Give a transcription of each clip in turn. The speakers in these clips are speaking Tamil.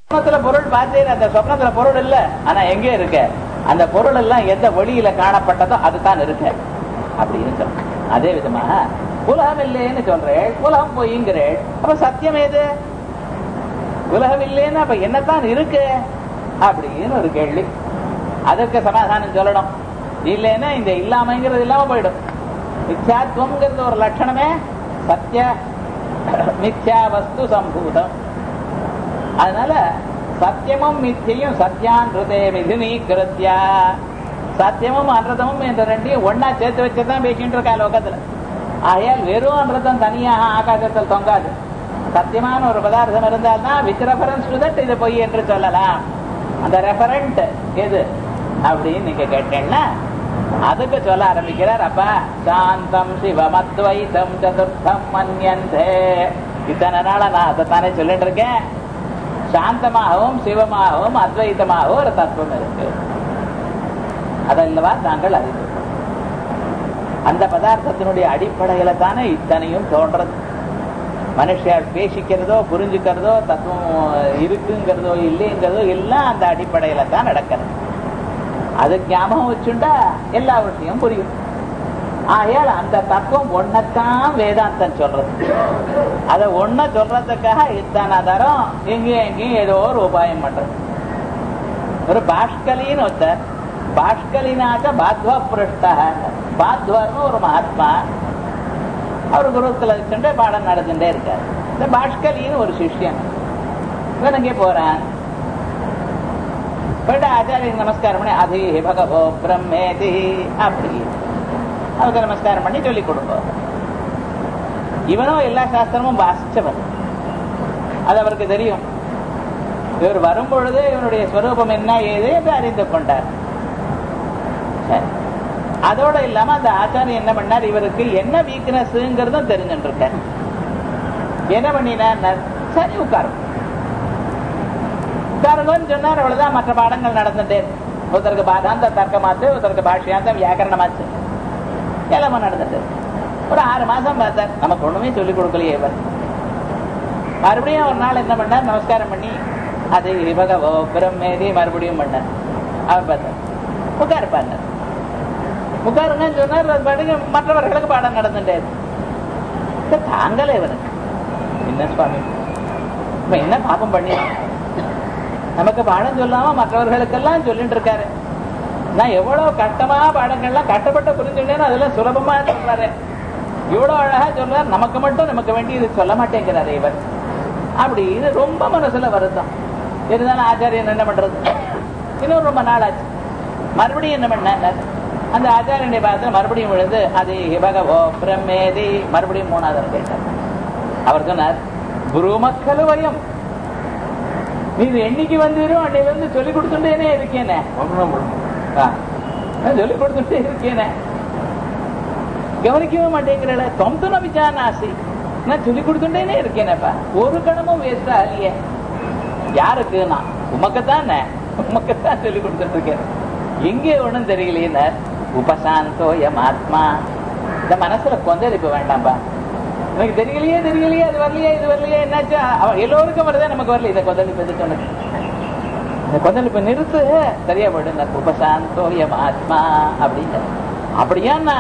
சொப்னத்துல பொருள் பார்த்தீங்க அந்த சொப்னத்துல பொருள் இல்ல ஆனா எங்க இருக்கு அந்த பொருள் எல்லாம் எந்த வழியில காணப்பட்டதோ அதுதான் இருக்கு அப்படி இருக்கிறோம் அதே விதமா உலகம் இல்லைன்னு சொல்றேன் உலகம் பொய்ங்கிறேன் அப்ப சத்தியம் ஏது உலகம் இல்லைன்னு அப்ப என்னத்தான் இருக்கு அப்படின்னு ஒரு கேள்வி அதற்கு சமாதானம் சொல்லணும் இல்லைன்னா இந்த இல்லாமங்கிறது இல்லாம போயிடும் மித்யாத்வம்ங்கிறது ஒரு லட்சணமே சத்திய மித்யா வஸ்து சம்பூதம் அதனால சத்தியமும் மித்தியும் சத்தியான் ஹிருதே மிதுனீகிருத்யா சத்தியமும் அன்றதமும் என்ற ரெண்டையும் ஒன்னா சேர்த்து வச்சுதான் பேசிட்டு இருக்கா லோகத்துல ஆகையால் வெறும் அன்றதம் தனியாக ஆகாசத்தில் தொங்காது சத்தியமான ஒரு பதார்த்தம் இருந்தால்தான் வித் ரெஃபரன்ஸ் டு தட் இது பொய் என்று சொல்லலாம் அந்த ரெஃபரண்ட் எது அப்படின்னு நீங்க கேட்டேன்னா அதுக்கு சொல்ல ஆரம்பிக்கிறார் அப்ப சாந்தம் சிவமத்வைதம் சதுர்த்தம் மன்யந்தே இத்தனை நாளா நான் அதைத்தானே சொல்லிட்டு இருக்கேன் சாந்தமாகவும் சிவமாகவும் அத்வைத்தமாகவும் ஒரு தத்துவம் இருக்கு அதல்லவா தாங்கள் அறிந்து அந்த பதார்த்தத்தினுடைய அடிப்படையில தானே இத்தனையும் தோன்றது மனுஷர் பேசிக்கிறதோ புரிஞ்சுக்கிறதோ தத்துவம் இருக்குங்கிறதோ இல்லைங்கிறதோ எல்லாம் அந்த அடிப்படையில தான் நடக்கிறது அது ஞாபகம் வச்சுண்டா எல்லா விஷயம் புரியும் ஆகையால் அந்த தத்துவம் ஒன்னத்தான் வேதாந்தம் சொல்றது அத ஒன்ன சொல்றதுக்காக இத்தனை தரம் எங்கேயும் எங்கேயும் ஏதோ ஒரு உபாயம் பண்றது ஒரு பாஷ்கலின்னு ஒருத்தர் பாஷ்கலினாச்ச பாத்வா புரஷ்டா பாத்வர்னு ஒரு மகாத்மா அவர் குருத்துல வச்சுட்டு பாடம் நடந்துட்டே இருக்காரு இந்த பாஷ்கலின்னு ஒரு சிஷ்யன் இவன் அங்கே போறான் போயிட்டு ஆச்சாரியன் நமஸ்காரம் பண்ணி அதி பகவோ பிரம்மேதி அப்படி அவருக்கு நமஸ்காரம் பண்ணி சொல்லிக் கொடுப்போம் இவனும் எல்லா சாஸ்திரமும் வாசிச்சவன் அது அவருக்கு தெரியும் இவர் வரும் பொழுது இவனுடைய ஸ்வரூபம் என்ன ஏது என்று அறிந்து கொண்டார் சரி. அதோட இல்லாம அந்த ஆச்சாரியன் என்ன பண்ணார் இவருக்கு என்ன வீக்னஸ்ங்கிறதும் தெரிஞ்சுட்டு இருக்கார் என்ன பண்ணினார் சரி உட்காரும் உட்காருங்கன்னு சொன்னார் அவ்வளவுதான் மற்ற பாடங்கள் நடந்துட்டே இருக்கு. ஒருத்தருக்கு பாதாந்த தர்க்கமாச்சு ஒருத்தருக்கு பாஷ்யாந்தம் வியாக்கரணமாச்சு எல்லாமே நடந்துட்டு இருக்கு. ஒரு ஆறு மாசம் பார்த்தார் நமக்கு ஒண்ணுமே சொல்லிக் கொடுக்கலையே இவர் மறுபடியும் ஒரு நாள் என்ன பண்ணார் நமஸ்காரம் பண்ணி அது பகவோ பிரம்மேதி மறுபடியும் பண்ணார் அவர் பார்த்தார் உட்காரு பாருங்க உட்காருங்கன்னு சொன்னார் அது பாட்டுக்கு மற்றவர்களுக்கு பாடம் நடந்துட்டே இருக்கு. இது தாங்களே இவனுக்கு என்ன சுவாமி இப்ப என்ன பாப்பம் பண்ணி நமக்கு பாடம் சொல்லாம மற்றவர்களுக்கெல்லாம் சொல்லிட்டு இருக்காரு நான் எவ்வளவு கஷ்டமா பாடங்கள்லாம் கஷ்டப்பட்டு புரிஞ்சுட்டேன்னு அதெல்லாம் சுலபமா சொல்றாரு இவ்வளவு அழகா சொல்றாரு நமக்கு மட்டும் நமக்கு வேண்டியது சொல்ல மாட்டேங்கிறாரு இவர் அப்படி இது ரொம்ப மனசுல வருத்தம் இருந்தாலும் ஆச்சாரியன் என்ன பண்றது இன்னும் ரொம்ப நாள் ஆச்சு மறுபடியும் என்ன பண்ணார் அந்த ஆச்சாரியனை பார்த்து மறுபடியும் விழுந்து அது பகவோ பிரம்மேதி மறுபடியும் மூணாவது கேட்டார் அவர் சொன்னார் குருமக்கலு வயம் நீ இது என்னைக்கு வந்துரும் அன்னையில இருந்து சொல்லி கொடுத்துட்டேனே இருக்கேனே ஆ, நான் சொல்லி கொடுத்துட்டே இருக்கேனே கவனிக்கவே மாட்டேங்கிறல தொம்துன விசாரணாசி நான் சொல்லி கொடுத்துட்டேனே இருக்கேனேப்பா ஒரு கணமும் வேஸ்டா இல்லையே யாருக்கு நான் உமக்குத்தான் உமக்குத்தான் சொல்லி கொடுத்துட்டு இருக்கேன் எங்கே ஒண்ணும் தெரியலையே உபசாந்தோயம் ஆத்மா இந்த மனசுல கொந்தளிப்பு வேண்டாம்பா எனக்கு தெரியலையே தெரியலையே அது வரலையே இது வரலையே என்னாச்சு அவ- எல்லோருக்கும் வருதே நமக்கு வரல இதை கொந்தளிப்பு எதுக்கு உனக்கு இந்த கொந்தளிப்பு நிறுத்து சரியா போயிடுங்க உபசாந்தோயம் ஆத்மா அப்படின்னு அப்படியான்னா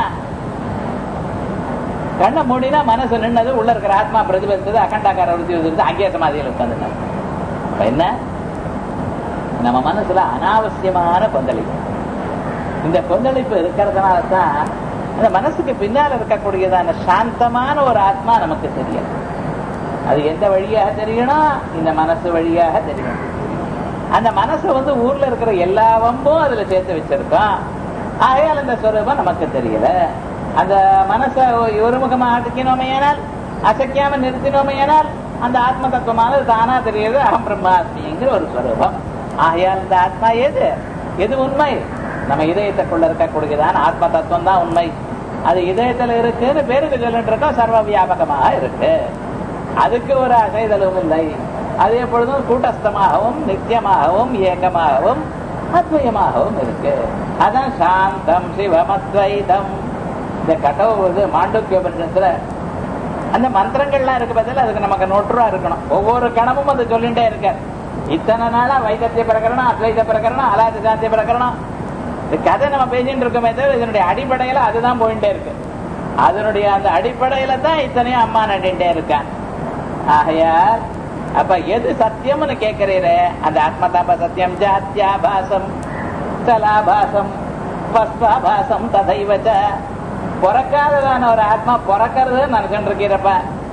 கண்ணை மூடினா மனசு நின்னது உள்ள இருக்கிற ஆத்மா பிரதிபலித்தது அகண்டாக்கார விருத்தி வந்துருது அங்கேயே சமாதியில் உட்காந்துட்டாங்க அப்ப என்ன நம்ம மனசுல அனாவசியமான கொந்தளிப்பு இந்த கொந்தளிப்பு இருக்கிறதுனால தான் அந்த மனசுக்கு பின்னால் இருக்கக்கூடியதான சாந்தமான ஒரு ஆத்மா நமக்கு தெரியும் அது எந்த வழியாக தெரியணும் இந்த மனசு வழியாக தெரியணும் அந்த மனசு வந்து ஊர்ல இருக்கிற எல்லா வம்பும் அதுல சேர்த்து வச்சிருக்கோம் ஆகையால் இந்த ஸ்வரூபம் நமக்கு தெரியல அந்த மனசை ஒருமுகமா ஆட்டிக்கணுமையானால் அசைக்காம நிறுத்தினோமையானால் அந்த ஆத்ம தத்துவமானது தானா தெரியுது அகம் பிரம்மாஸ்மிங்கிற ஒரு ஸ்வரூபம் ஆகையால் இந்த ஆத்மா எது எது உண்மை நம்ம இதயத்துக்குள்ள இருக்கக்கூடியதான ஆத்ம தத்துவம் தான் உண்மை அது இதயத்துல இருக்குன்னு பேருக்கு சொல்லிட்டு இருக்கோம் சர்வ வியாபகமாக இருக்கு அதுக்கு ஒரு அசைதலும் இல்லை அது எப்பொழுதும் கூட்டஸ்தமாகவும் நித்தியமாகவும் ஏகமாகவும் அத்வயமாகவும் இருக்கு அதான் சாந்தம் சிவம் அத்வைதம் இந்த கட்டவு இது மாண்டூக்கியோபனிஷத்துல அந்த மந்திரங்கள்லாம் இருக்கு பதில் அதுக்கு நமக்கு நொற்றுவா இருக்கணும் ஒவ்வொரு கணமும் அது சொல்லிட்டே இருக்க இத்தனை நாளா வைத்திய பிரகரணம் அத்வைத பிரகரணம் அலாத சாத்திய பிரகரணம் இந்த கதை நம்ம பேசிட்டு இருக்கோமே தவிர இதனுடைய அடிப்படையில அதுதான் போயிட்டே இருக்கு அதனுடைய அந்த அடிப்படையில தான் இத்தனையும் அம்மா நடிட்டே இருக்கான் ஆகையால் அப்ப எது சத்தியம்னு கேட்கிறீரே அந்த ஆத்மதாப சத்தியம் ஜாத்தியாபாசம் சலாபாசம் வஸ்வாபாசம் ததைவச்ச பிறக்காததான ஒரு ஆத்மா பிறக்கிறது நினைச்சுட்டு இருக்கிறப்ப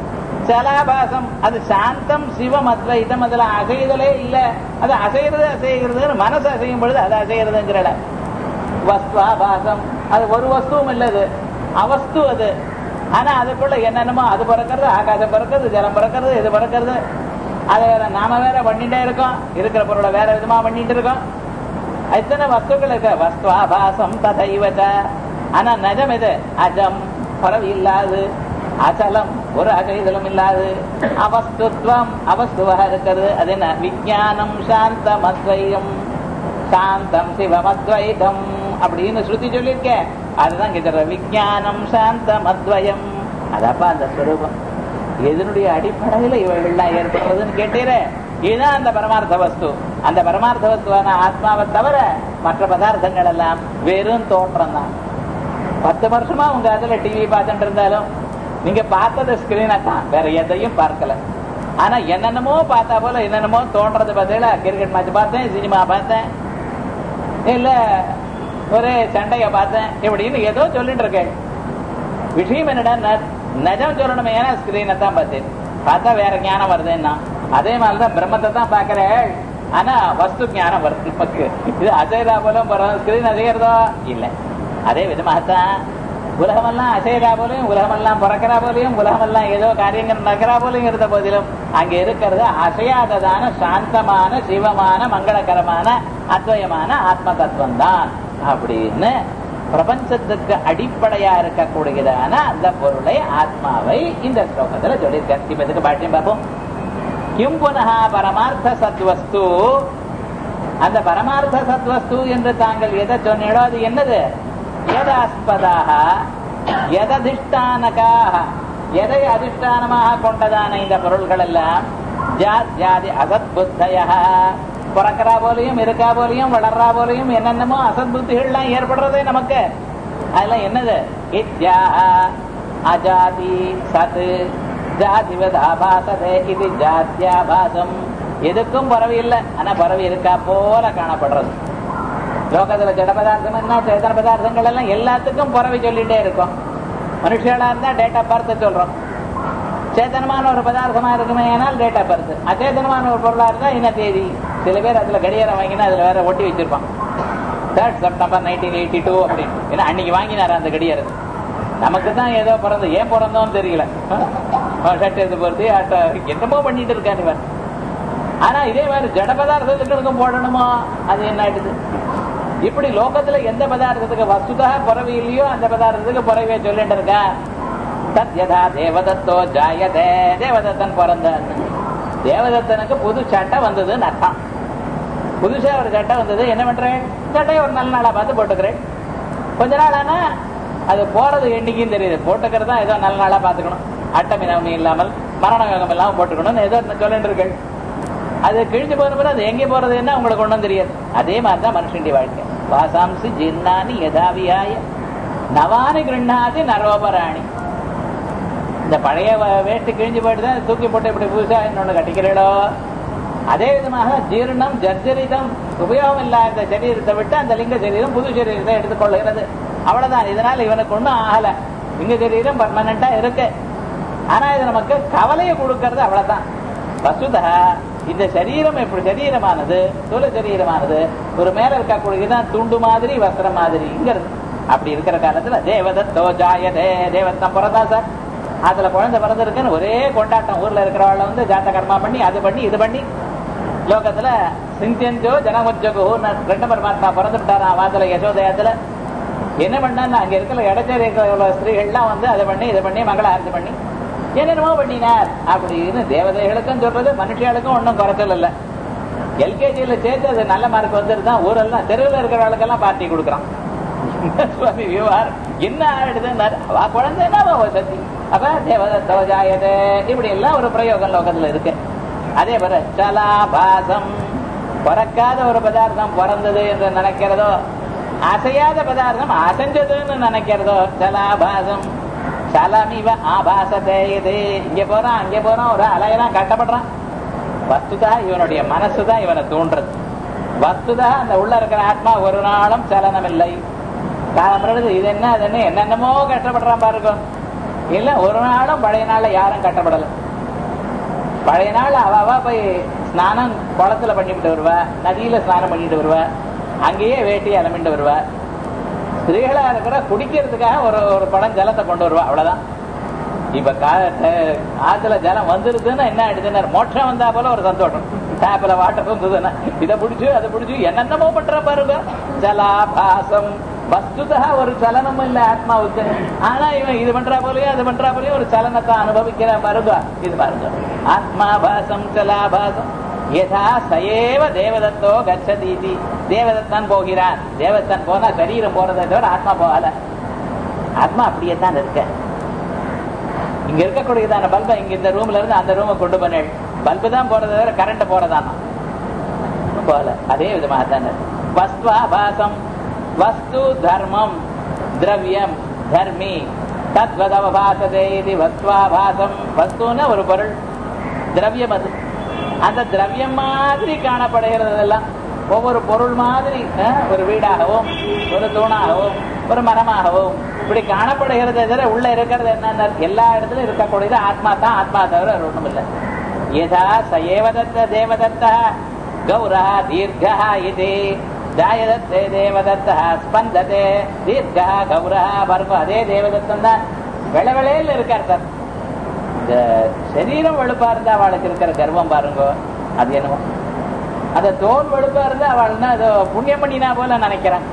சலாபாசம் அது சாந்தம் சிவம் அத்வைதம் அதுல அசைதலே இல்ல அது அசைகிறது அசைகிறது மனசு அசையும் பொழுது அது அசைகிறதுங்கிறல வஸ்வாபாசம் அது ஒரு வஸ்துவும் இல்லது அவஸ்து அது ஆனா அதுக்குள்ள என்னென்னமோ அது பிறக்கிறது ஆகாசம் பிறக்கிறது ஜலம் பிறக்கிறது இது பிறக்கிறது அதை வேற நாம வேற பண்ணிட்டே இருக்கோம் இருக்கிற பொருளை வேற விதமா பண்ணிட்டு இருக்கோம் எத்தனை வஸ்துக்கள் இருக்கு வஸ்துவாபாசம் ததைவச்ச ஆனா நஜம் இது அஜம் பரவி இல்லாது அச்சலம் ஒரு அகைதலும் இல்லாது அவஸ்துத்வம் அவஸ்துவாக இருக்கிறது அது என்ன விஜயானம் சாந்தம் அத்வையம் சாந்தம் சிவம் அத்வைதம் அப்படின்னு ஸ்ருதி சொல்லியிருக்கேன் அதுதான் கேட்கிற விஜயானம் சாந்தம் அத்வயம் அதப்பா அந்த ஸ்வரூபம் எதனுடைய அடிப்படையில இவைகள்லாம் ஏற்படுறதுன்னு கேட்டீரே இதுதான் அந்த பரமார்த்த வஸ்து அந்த பரமார்த்த வஸ்துவான ஆத்மாவை தவிர மற்ற பதார்த்தங்கள் எல்லாம் வெறும் தோற்றம் தான் பத்து வருஷமா உங்க அதுல டிவி பார்த்துட்டு இருந்தாலும் நீங்க பார்த்தது ஸ்கிரீனை தான் வேற எதையும் பார்க்கல ஆனா என்னென்னமோ பார்த்தா போல என்னென்னமோ தோன்றது பார்த்தீங்களா கிரிக்கெட் மேட்ச் பார்த்தேன் சினிமா பார்த்தேன் இல்ல ஒரு சண்டைய பார்த்தேன் இப்படின்னு ஏதோ சொல்லிட்டு இருக்கேன் விஷயம் என்னடா நிஜம் சொல்லணுமே ஏன்னா ஸ்கிரீனை தான் பார்த்தேன் பார்த்தா வேற ஞானம் வருதுன்னா அதே மாதிரிதான் பிரம்மத்தை தான் பாக்குறேன் ஆனா வஸ்து ஞானம் வருது நமக்கு இது அசைதா போலும் ஸ்கிரீன் அசைகிறதோ இல்லை அதே விதமாகத்தான் உலகமெல்லாம் அசைதா போலையும் உலகமெல்லாம் பிறக்கிறா போலையும் உலகமெல்லாம் ஏதோ காரியங்கள் நடக்கிறா போலையும் இருந்த போதிலும் அங்க இருக்கிறது அசையாததான சாந்தமான சிவமான மங்களகரமான அத்வயமான ஆத்ம தத்துவம் தான் அப்படின்னு பிரபஞ்சத்துக்கு அடிப்படையா இருக்கக்கூடியதான அந்த பொருளை ஆத்மாவை இந்த ஸ்லோகத்துல சொல்லியிருக்கார் இப்ப இதுக்கு பாட்டியம் பார்ப்போம் கிம் புனக பரமார்த்த சத்வஸ்து அந்த பரமார்த்த சத்வஸ்து என்று தாங்கள் எதை சொன்னீங்களோ அது என்னது எதாஸ்பதாக எததிஷ்டானகாக எதை அதிஷ்டானமாக கொண்டதான இந்த பொருள்கள் எல்லாம் ஜாத் ஜாதி அசத் புத்தய பிறக்கிறா போலையும் இருக்கா போலையும் வளர்றா போலையும் என்னென்னமோ அசத் புத்திகள்லாம் ஏற்படுறதே நமக்கு அதெல்லாம் என்னது இத்யா அஜாதி சத் ஜாதிவதாபாசதே இது ஜாத்தியாபாசம் எதுக்கும் பறவை இல்லை ஆனா பறவை இருக்கா போல காணப்படுறது லோகத்துல ஜட பதார்த்தம் என்ன சேதன பதார்த்தங்கள் எல்லாம் எல்லாத்துக்கும் பறவை சொல்லிட்டே இருக்கும் மனுஷங்களா இருந்தா டேட் ஆஃப் பர்த் சொல்றோம் சேதனமான ஒரு பதார்த்தமா இருக்குமே ஏனால் டேட் ஆஃப் பர்த் அச்சேதனமான ஒரு பொருளா இருந்தா என்ன தேதி சில பேர் அதுல கடிகாரம் வாங்கினா அதுல வேற ஒட்டி வச்சிருப்பான் third September nineteen eighty two அப்படின்னு ஏன்னா அன்னைக்கு வாங்கினாரு அந்த கடிகாரம் நமக்கு தான் ஏதோ பிறந்து ஏன் பிறந்தோம் தெரியல ஷர்ட் எடுத்து பொறுத்து என்னமோ பண்ணிட்டு இருக்காரு இவன் ஆனா இதே மாதிரி ஜட பதார்த்தத்துக்கு போடணுமோ அது என்ன ஆயிடுது இப்படி லோகத்துல எந்த பதார்த்தத்துக்கு வசுதா பிறவி இல்லையோ அந்த பதார்த்தத்துக்கு பிறவிய சொல்லிட்டு இருக்கா சத்யதா தேவதத்தோ ஜாயதே தேவதத்தன் பிறந்தான் தேவதத்தனுக்கு புது சட்டை வந்ததுன்னு அர்த்தம் புதுசா ஒரு சட்டை வந்தது என்ன பண்றேன் சட்டையை ஒரு நல்ல நாளா பார்த்து போட்டுக்கிறேன் கொஞ்ச நாள் ஆனா அது போறது என்னைக்கும் தெரியுது போட்டுக்கிறது தான் ஏதோ நல்ல நாளா பாத்துக்கணும் அட்டமி நவமி இல்லாமல் மரண யோகம் இல்லாம போட்டுக்கணும்னு ஏதோ சொல்லிட்டு இருக்கேன் அது கிழிஞ்சு போன பிறகு அது எங்கே போறது என்ன உங்களுக்கு ஒன்றும் தெரியாது அதே மாதிரி தான் மனுஷனுடைய வாழ்க்கை வாசாம்சி ஜின்னானி யதாவியாய நவானி கிருண்ணாதி நரோபராணி இந்த பழைய வேட்டு கிழிஞ்சு போயிட்டு தான் தூக்கி போட்டு இப்படி புதுசா இன்னொன்று கட்டிக்கிறீங்களோ அதே விதமாக ஜீரணம் ஜர்ஜரிதம் உபயோகம் இல்லாத சரீரத்தை விட்டு அந்த லிங்க சரீரம் புது சரீரத்தை எடுத்துக்கொள்கிறது அவ்வளவுதான் இதனால இவனுக்கு ஒன்றும் ஆகல லிங்க சரீரம் பர்மனண்டா இருக்கு ஆனா இது நமக்கு கவலையை கொடுக்கறது அவ்வளவுதான் வசுதா இந்த சரீரம் எப்படி சரீரமானது துள சரீரமானது ஒரு மேல இருக்கக்கூடியதான் துண்டு மாதிரி வஸ்திரம் மாதிரிங்கிறது அப்படி இருக்கிற காலத்துல தேவதத்தோ ஜாயதே தேவத்தம் பிறந்தா சார் அதுல குழந்தை பிறந்திருக்குன்னு ஒரே கொண்டாட்டம் ஊர்ல இருக்கிறவள வந்து ஜாத்த கர்மா பண்ணி அது பண்ணி இது பண்ணி லோகத்துல சிந்தியஞ்சோ ஜனமுஜகோ ரெண்டு பரமாத்மா பிறந்துட்டாரா வாத்துல யசோதயத்துல என்ன பண்ணா அங்க இருக்கிற இடத்துல இருக்கிற ஸ்திரீகள்லாம் வந்து அதை பண்ணி இதை பண்ணி மங்கள ஆரத்தி பண்ணி என்னென்னமோ பண்ணினார் அப்படின்னு தேவதைகளுக்கும் சொல்றது மனுஷர்களுக்கும் ஒன்றும் குறைச்சல் இல்லை எல்கேஜியில சேர்த்து அது நல்ல மார்க் வந்துருதான் ஊரெல்லாம் தெருவில் இருக்கிறவர்களுக்கெல்லாம் பார்ட்டி கொடுக்குறான் சுவாமி விவகார் என்ன ஆயிடுதுன்னாரு அவ குழந்தைன்னா அவ சத்தி அப்ப தேவதத்தோஜாயதே இப்படி எல்லாம் ஒரு பிரயோகம் லோகத்துல இருக்கு அதே போல சலாபாசம் பிறக்காத ஒரு பதார்த்தம் பிறந்தது என்று நினைக்கிறதோ அசையாத பதார்த்தம் அசைஞ்சதுன்னு நினைக்கிறதோ சலாபாசம் சலமிவ ஆபாசத்தை இது இங்க போறான் அங்க போறான் ஒரு அலையெல்லாம் கட்டப்படுறான் வஸ்துதா இவனுடைய மனசுதான் இவனை தூண்டுறது வஸ்துதா அந்த உள்ள இருக்கிற ஆத்மா ஒரு நாளும் சலனம் இல்லை காலம்பறது இது என்ன அது என்ன என்னென்னமோ கஷ்டப்படுறான் பாருங்க இல்ல ஒரு நாளும் பழைய நாள்ல யாரும் கட்டப்படல பழைய நாள் அவ அவ போய் ஸ்நானம் குளத்துல பண்ணிட்டு வருவா நதியில ஸ்நானம் பண்ணிட்டு வருவா அங்கேயே வேட்டி அலமிட்டு வருவா ஸ்திரீகளா இருக்கிற குடிக்கிறதுக்காக ஒரு ஒரு படம் ஜலத்தை கொண்டு வருவா அவ்வளவுதான் இப்ப கா- ட- ஆத்துல ஜலம் வந்துருதுன்னா என்ன ஆயிடுதுன்னா மோட்சம் வந்தா போல ஒரு சந்தோஷம் டேப்ல வாட்டர் வந்ததுன்னா இதை பிடிச்சு அதை பிடிச்சு என்னென்னமோ பண்ற பாருங்க ஜலாபாசம் வஸ்துதா ஒரு சலனம் இல்ல ஆத்மாவுக்கு ஆனா இவன் இது பண்றா போலயும் அது பண்றா போலயும் ஒரு சலனத்தை அனுபவிக்கிற பாருங்க இது பாருங்க ஆத்மாபாசம் ஜலாபாசம் யதா சயேவ தேவதத்தோ கச்சதீதி தேவதத்தான் போகிறான் தேவதத்தன் போனா சரீரம் போறதை தவிர ஆத்மா போகல ஆத்மா அப்படியே தான் இருக்க இங்க இருக்கக்கூடியதான பல்பை இங்க இந்த ரூம்ல இருந்து அந்த ரூமை கொண்டு போன பல்பு தான் போறதை தவிர கரண்ட் போறதானா போல அதே விதமாக தான் வஸ்துவாபாசம் வஸ்து தர்மம் திரவியம் தர்மி தத்வதவபாசதே இது வஸ்துவாபாசம் வஸ்துன்னா ஒரு பொருள் திரவியம் அது அந்த திரவியம் மாதிரி காணப்படுகிறது எல்லாம் ஒவ்வொரு பொருள் மாதிரி அஹ், ஒரு வீடாகவும் ஒரு தூணாகவும் ஒரு மரமாகவும் இப்படி காணப்படுகிறது தவிர உள்ள இருக்கிறது என்ன எல்லா இடத்துலயும் இருக்கக்கூடியது ஆத்மா தான் ஆத்மா தவிர வேற ஒண்ணும் இல்லை யதா சயேவதத்த தேவதத்த கௌரா தீர்க்கா இது ஜாயதத்தே தேவதத்த ஸ்பந்ததே தீர்க்கா கௌரா பர்வ அதே தேவதத்தம் தான் வெளவெளையில் இருக்கார் சார் இந்த சரீரம் வெளுப்பா இருந்தா அவளுக்கு இருக்கிற கர்வம் பாருங்க அது என்னவோ அந்த தோல் வெளுப்பா இருந்தா அவள்னா அது புண்ணியம் பண்ணினா போல நினைக்கிறான்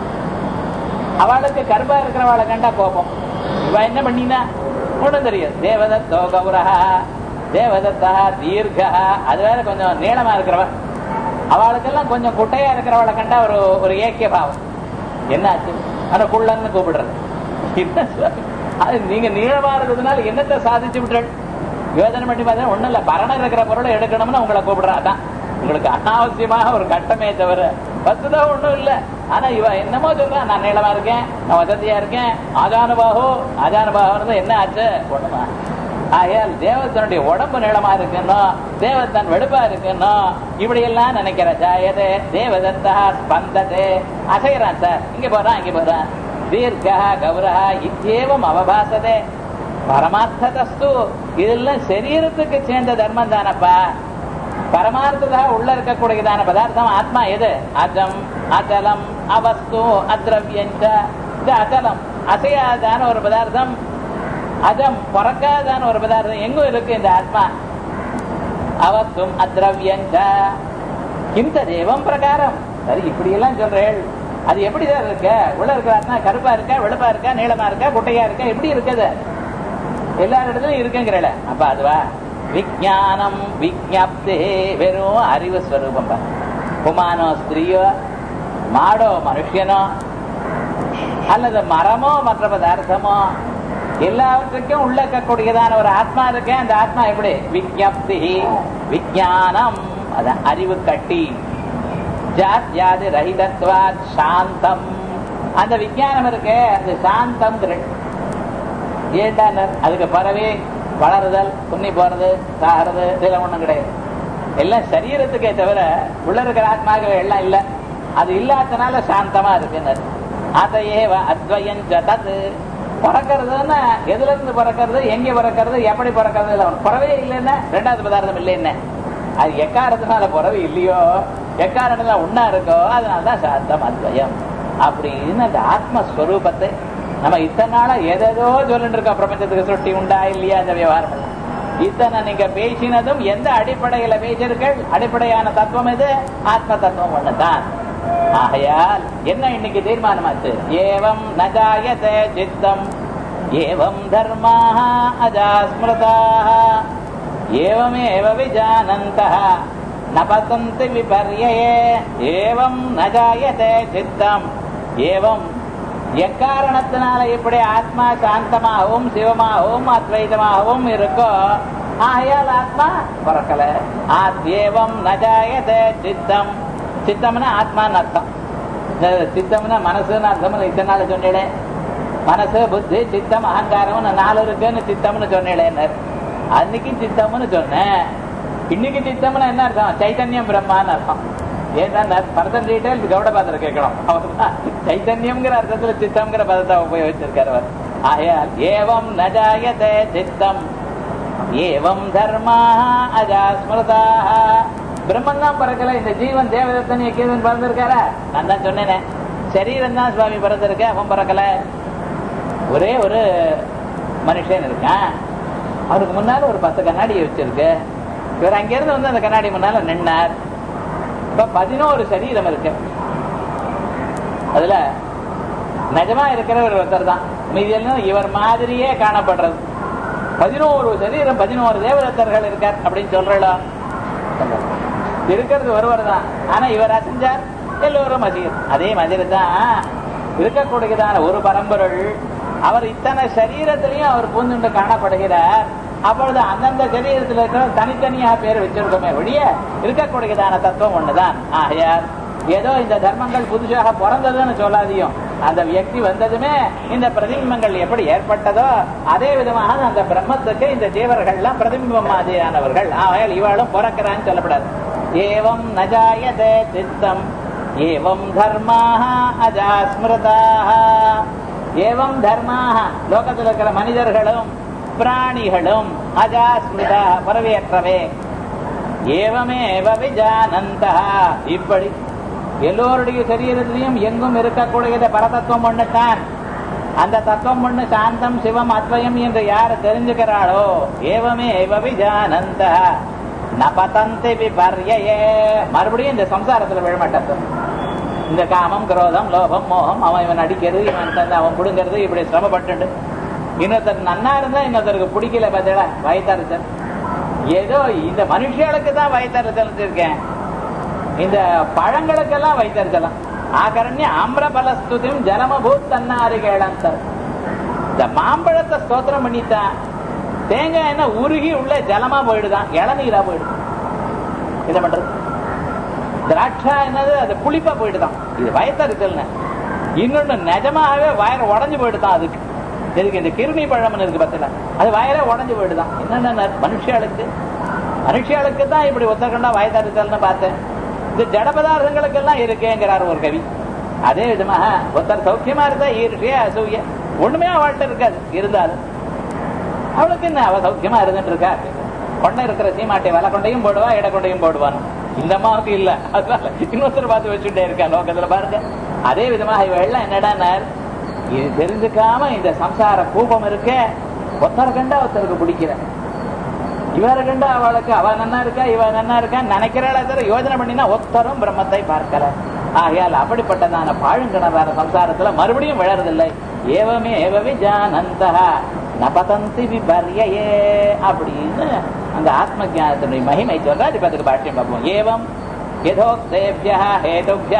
அவளுக்கு கர்ப்பா இருக்கிறவளை கண்டா கோபம் இவ என்ன பண்ணினா ஒண்ணும் தெரியும் தேவதத்தோ கௌரஹா தேவதத்தா தீர்க்கா அது வேற கொஞ்சம் நீளமா இருக்கிறவ அவளுக்கெல்லாம் கொஞ்சம் குட்டையா இருக்கிறவளை கண்டா ஒரு ஒரு ஏக்கிய பாவம் என்னாச்சு ஆனா குள்ளன்னு கூப்பிடுறது என்ன சுவாமி? அது நீங்க நீளமா இருந்ததுனால என்னத்தை சாதிச்சு விட்டுறேன் யோசனை பண்ணி பார்த்தா ஒண்ணும் இல்ல பரணம் இருக்கிற பொருளை எடுக்கணும்னு உங்களை கூப்பிடுறா அதான் உங்களுக்கு அனாவசியமாக ஒரு கட்டமே தவிர வசுதான் ஒண்ணும் இல்ல ஆனா இவ என்னமோ சொல்றான் நான் நீளமா இருக்கேன் நான் வசதியா இருக்கேன் ஆஜானுபாகோ ஆஜானுபாகோ இருந்தா என்ன ஆச்சு ஒண்ணுமா ஆகையால் தேவத்தனுடைய உடம்பு நீளமா இருக்கணும் தேவத்தன் வெளுப்பா இருக்கணும் இப்படி எல்லாம் நினைக்கிற ஜாயதே தேவதத்தா ஸ்பந்ததே அசைகிறான் சார் இங்க போறான் இங்க போறான் தீர்க்கா கௌரஹா இத்தியேவம் அவபாசதே பரமார்த்ததஸ்து இதெல்லாம் சரீரத்துக்கு சேர்ந்த தர்மம் தானப்பா பரமார்த்ததா உள்ள இருக்கக்கூடியதான பதார்த்தம் ஆத்மா எது அஜம் அச்சலம் அவஸ்து அத்ரவியஞ்ச இது அச்சலம் அசையாதான ஒரு பதார்த்தம் அஜம் பிறக்காதான ஒரு பதார்த்தம் எங்கும் இருக்கு இந்த ஆத்மா அவஸ்தும் அத்ரவியஞ்ச இந்த தேவம் பிரகாரம் சரி இப்படி எல்லாம் சொல்றேன் அது எப்படி தான் இருக்க உள்ள இருக்கிற ஆத்மா கருப்பா இருக்கா வெளுப்பா இருக்கா நீளமா இருக்கா குட்டையா இருக்கா எப்படி இருக்குது எல்லா இடத்துலயும் இருக்குங்கிறல அப்ப அதுவா விஜயானம் விஜப்தே வெறும் அறிவு ஸ்வரூபம் தான் குமானோ ஸ்திரீயோ மாடோ மனுஷனோ அல்லது மரமோ மற்ற பதார்த்தமோ எல்லாவற்றுக்கும் உள்ள இருக்கக்கூடியதான ஒரு ஆத்மா இருக்கேன் அந்த ஆத்மா எப்படி விஜப்தி விஜயானம் அதான் அறிவு கட்டி ஜாத்யாதி ரஹிதத்வாத் சாந்தம் அந்த விஜயானம் இருக்கே அது சாந்தம் ஏண்டானர் அதுக்கு பறவை வளருதல் துண்ணி போறது சாகிறது இதெல்லாம் ஒண்ணும் கிடையாது எல்லாம் சரீரத்துக்கே தவிர உள்ள இருக்கிற ஆத்மாக்கள் எல்லாம் இல்ல அது இல்லாதனால சாந்தமா இருக்குன்னு அதையே அத்வயம் தது பிறக்கிறதுன்னா எதுல இருந்து பிறக்கிறது எங்க பிறக்கிறது எப்படி பிறக்கிறது இல்ல பிறவே இல்லைன்னா ரெண்டாவது பதார்த்தம் இல்லைன்னு அது எக்காரத்தினால பிறவி இல்லையோ எக்காரணத்துல உண்ணா இருக்கோ அதனாலதான் சாந்தம் அத்வயம் அப்படின்னு அந்த ஆத்மஸ்வரூபத்தை நம்ம இத்தனை நாளா எதேதோ சொல்லிட்டு இருக்கோம் பிரபஞ்சத்துக்கு சுட்டி உண்டா இல்லையா அந்த விவகாரம் எல்லாம். இத்தனை நீங்க பேசினதும் எந்த அடிப்படையில பேசியிருக்கள் அடிப்படையான தத்துவம் எது ஆத்ம தத்துவம் ஒண்ணுதான் ஆகையால் என்ன இன்னைக்கு தீர்மானமாச்சு ஏவம் நஜாயதே சித்தம் ஏவம் தர்மாக அஜாஸ்மிருதாக ஏவமேவ விஜானந்தः न पतन्ति विपर्यये एवं न जायते சித்தம் ஏவம் எக்காரணத்தினால இப்படி ஆத்மா சாந்தமாகவும் சிவமாகவும் அத்வைதமாகவும் இருக்கோ ஆகையால் ஆத்மா பிறக்கல ஆத்யேவம் நஜாயதே சித்தம் சித்தம்னா ஆத்மான்னு அர்த்தம் இந்த சித்தம்னா மனசுன்னு அர்த்தம் இத்தனை நாள் சொன்னேன் மனசு புத்தி சித்தம் அகங்காரம் நாலு இருக்குன்னு சித்தம்னு சொன்னேன் அன்னைக்கு சித்தம்னு சொன்னேன் இன்னைக்கு சித்தம்னா என்ன அர்த்தம் சைத்தன்யம் பிரம்மான்னு அர்த்தம் ஏன்னா பர்சன் டீடைல் கௌடபாதர் கேட்கணும் அவர்தான் சைத்தன்யம்ங்கிற அர்த்தத்துல சித்தம்ங்கிற பதத்தை உபயோகிச்சிருக்காரு அவர் ஆயால் ஏவம் நஜாயதே சித்தம் ஏவம் தர்மா அஜா ஸ்மிருதா பிரம்மன் தான் பிறக்கல இந்த ஜீவன் தேவதத்தன் எக்கேதன் பிறந்திருக்காரா நான் தான் சொன்னேனே சரீரம் தான் சுவாமி பிறந்திருக்கு அவன் பிறக்கல ஒரே ஒரு மனுஷன் இருக்கான் அவருக்கு முன்னால ஒரு பத்து கண்ணாடி வச்சிருக்கு இவர் அங்கிருந்து வந்து அந்த கண்ணாடி முன்னால நின்னார் இப்ப பதினோரு சரீரம் இருக்கு அதுல நிஜமா இருக்கிறவர் ஒருத்தர் தான் மீதியெல்லாம் இவர் மாதிரியே காணப்படுறது பதினோரு சரீரம் பதினோரு தேவதத்தர்கள் இருக்கார் அப்படின்னு சொல்றா இருக்கிறது ஒருவர் தான் ஆனா இவர் அசைஞ்சார் எல்லோரும் அசையும் அதே மாதிரி தான் இருக்கக்கூடியதான ஒரு பரம்பொருள் அவர் இத்தனை சரீரத்திலையும் அவர் பூந்துண்டு காணப்படுகிறார் அப்பொழுது அந்தந்த சரீரத்தில் இருக்கிற தனித்தனியாக பேர் வச்சிருக்கோமே ஒழிய இருக்கக்கூடியதான தத்துவம் ஒண்ணுதான் ஆகையார் ஏதோ இந்த தர்மங்கள் புதுசாக பிறந்ததுன்னு சொல்லாதியும் அந்த வியக்தி வந்ததுமே இந்த பிரதிபிம்பங்கள் எப்படி ஏற்பட்டதோ அதே விதமாக அந்த பிரம்மத்துக்கு இந்த ஜீவர்கள்லாம் பிரதிபிம்பம் மாதிரியானவர்கள் ஆகையால் இவாளும் பிறக்கிறான்னு சொல்லப்படாது ஏவம் நஜாயதே சித்தம் ஏவம் தர்மாக அஜாஸ்மிருதாக ஏவம் தர்மாக லோகத்தில் இருக்கிற மனிதர்களும் பிராணிகளும் அஜாஸ்மிருதா பரவியற்றவே ஏவமேவ விஜானந்தா இப்படி எல்லோருடைய சரீரத்திலையும் எங்கும் இருக்கக்கூடியது பரதத்துவம் ஒண்ணுதான் அந்த தத்துவம் ஒண்ணு சாந்தம் சிவம் அத்வயம் என்று யார் தெரிஞ்சுக்கிறாளோ ஏவமே விஜானந்த நபதந்தி விபர்யே மறுபடியும் இந்த சம்சாரத்துல விழமாட்டது இந்த காமம் குரோதம் லோபம் மோகம் அவன் இவன் அடிக்கிறது இவன் தந்து அவன் பிடுங்கிறது இப்படி சிரமப்பட்டு இன்னொருத்தர் நன்னா இருந்தா இன்னொருத்தருக்கு பிடிக்கல பார்த்தா வயத்தறிச்சல் ஏதோ இந்த மனுஷர்களுக்கு தான் வயத்தறிச்சல் இருக்கேன் இந்த பழங்களுக்கெல்லாம் வைத்தறிச்சலாம் ஆகரண்ய ஆம்பிரபலஸ்துதியும் ஜலமபூத் தன்னாரி கேளந்தர் இந்த மாம்பழத்தை ஸ்தோத்திரம் பண்ணித்தான் தேங்காய் என்ன உருகி உள்ள ஜலமா போயிடுதான் இளநீரா போயிடுது என்ன பண்றது திராட்சா என்னது அது புளிப்பா போயிடுதான் இது வயத்தறிச்சல்னு இன்னொன்னு நிஜமாகவே வயர் உடஞ்சு போயிடுதான் அதுக்கு எதுக்கு இந்த கிருமி பழம்னு இருக்கு பத்தில அது வயரே உடஞ்சு போயிடுதான் என்னென்ன மனுஷியாளுக்கு மனுஷியாளுக்கு தான் இப்படி ஒத்தக்கண்டா வயத்தறிச்சல்னு பார்த்தேன் இந்த ஜட பதார்த்தங்களுக்கெல்லாம் இருக்கேங்கிறார் ஒரு கவி அதே விதமாக ஒருத்தர் சௌக்கியமா இருந்தா ஈர்ஷிய அசூய ஒண்ணுமே அவள்கிட்ட இருக்காது இருந்தாலும் அவளுக்கு என்ன அவ சௌக்கியமா இருந்துட்டு இருக்கா கொண்டை இருக்கிற சீமாட்டை வலை கொண்டையும் போடுவா இட கொண்டையும் போடுவான் இந்த அம்மாவுக்கு இல்ல அதனால இன்னொருத்தர் பார்த்து வச்சுட்டே இருக்கா லோகத்துல பாருங்க அதே விதமாக இவெல்லாம் என்னடா இது தெரிஞ்சுக்காம இந்த சம்சார கூபம் இருக்க ஒருத்தர் கண்டா ஒருத்தருக்கு பிடிக்கிற இவரை கண்டா அவளுக்கு அவ நன்னா இருக்கா இவ நன்னா இருக்கா நினைக்கிறாள தவிர யோஜனை பண்ணினா ஒத்தரும் பிரம்மத்தை பார்க்கல ஆகையால் அப்படிப்பட்டதான பாழுங்கிணறான சம்சாரத்துல மறுபடியும் விழறதில்லை ஏவமே ஏவவி ஜானந்தா நபதந்தி விபர்யே அப்படின்னு அந்த ஆத்ம ஜானத்தினுடைய மகிமை சொல்றா இப்ப அதுக்கு பாஷ்யம் பார்ப்போம் ஏவம் யதோக்தேபியா ஹேதுபியா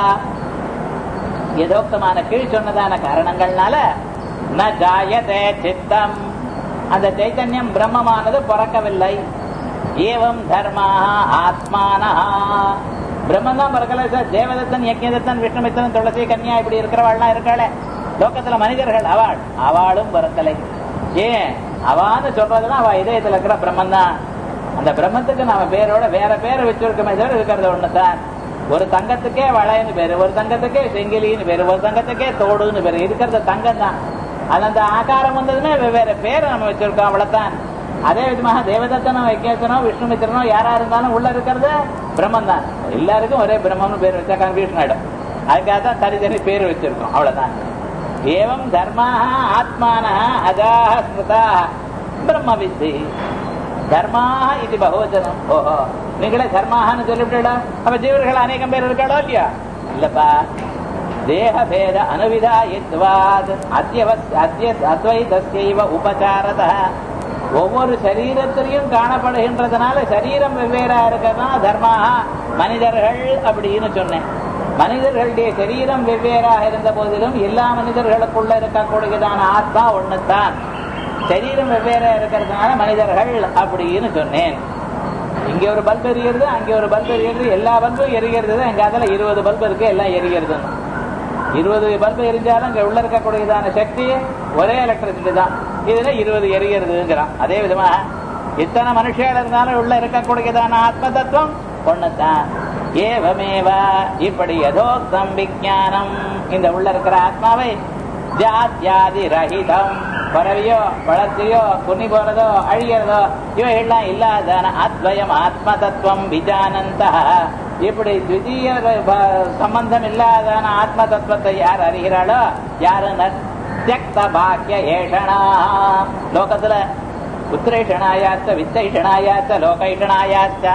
யதோக்தமான கீழ் சொன்னதான காரணங்கள்னால ந ஜாயதே சித்தம் அந்த சைத்தன்யம் பிரம்மமானது பிறக்கவில்லை ஏவம் தர்மா ஆத்மான பிரம்மன் தான் பிறக்கல சார் தேவதத்தன் யஜ்யதத்தன் விஷ்ணுமித்தன் துளசி கன்யா இப்படி இருக்கிறவாள்லாம் இருக்காளே லோகத்துல மனிதர்கள் அவள் அவளும் பிறக்கலை ஏன் அவான்னு சொல்றதுன்னா அவ இதயத்துல இருக்கிற பிரம்மன் தான் அந்த பிரம்மத்துக்கு நாம பேரோட வேற பேரை வச்சிருக்கோமே தவிர இருக்கிறது ஒண்ணுதான் ஒரு தங்கத்துக்கே வளையன்னு பேரு ஒரு தங்கத்துக்கே செங்கிலின்னு பேரு ஒரு தங்கத்துக்கே தோடுன்னு பேரு இருக்கிறது தங்கம் தான் அது அந்த ஆகாரம் வந்ததுமே வெவ்வேறு பேரை நம்ம வச்சிருக்கோம் அவ்வளவுதான் அதே விதமாக தேவதத்தனோ வைக்கேசனோ விஷ்ணுமித்திரனோ யாரா இருந்தாலும் உள்ள இருக்கிறது பிரம்மன் தான் எல்லாருக்கும் ஒரே பிரம்மம்னு பேர் வச்சா கன்ஃபியூஷன் ஆயிடும் அதுக்காக தான் தனித்தனி பேர் வச்சிருக்கோம் அவ்வளவுதான் ஏவம் தர்மாக ஆத்மான அஜாக ஸ்மிருதா பிரம்ம வித்தி தர்மாக இது பகவச்சனம் ஓஹோ நீங்களே தர்மாகனு சொல்லிவிட்டா அப்ப ஜீவர்கள் அநேகம் பேர் இருக்காளோ இல்லையா இல்லப்பா தேகபேத அனுவிதாயித்வாத் அத்தியவஸ் அத்திய அத்வைதஸ்யைவ உபசாரத ஒவ்வொரு சரீரத்திலையும் காணப்படுகின்றதுனால சரீரம் வெவ்வேறா இருக்கிறதுனால தர்மாக மனிதர்கள் அப்படின்னு சொன்னேன் மனிதர்களுடைய சரீரம் வெவ்வேறாக இருந்த போதிலும் எல்லா மனிதர்களுக்குள்ள இருக்கக்கூடியதான ஆத்மா ஒண்ணுதான் சரீரம் வெவ்வேறு இருக்கிறதுனால மனிதர்கள் அப்படின்னு சொன்னேன் இங்க ஒரு பல்ப் எரிகிறது அங்க ஒரு பல்ப் எரிகிறது எல்லா பல்பும் எரிகிறது எங்க அதுல இருபது பல்ப் இருக்கு எல்லாம் எரிகிறது இருபது பல்பு எரிஞ்சாலும் இங்க உள்ள இருக்கக்கூடியதான சக்தி ஒரே எலக்ட்ரிசிட்டி தான் இதுல இருபது எரிகிறதுங்கிறான் அதே விதமா இத்தனை மனுஷியால் இருந்தாலும் உள்ள இருக்கக்கூடியதான ஆத்ம தத்துவம் ஒண்ணுதான் ஏவமேவா இப்படி யதோக்தம் விஜானம் இந்த உள்ள இருக்கிற ஆத்மாவை ஜாத்யாதி ரஹிதம் பறவையோ வளர்ச்சியோ குன்னி போறதோ அழியறதோ இவைகள்லாம் இல்லாதான அத்வயம் ஆத்ம தத்துவம் விஜானந்த இப்படி துதிய சம்பந்தம் இல்லாதான ஆத்ம தத்துவத்தை யார் அறிகிறாளோ யாரு தியக்த பாக்கிய ஏஷனா லோகத்துல புத்திரேஷனாயாச்ச வித்தைஷனாயாச்ச லோகைஷனாயாச்ச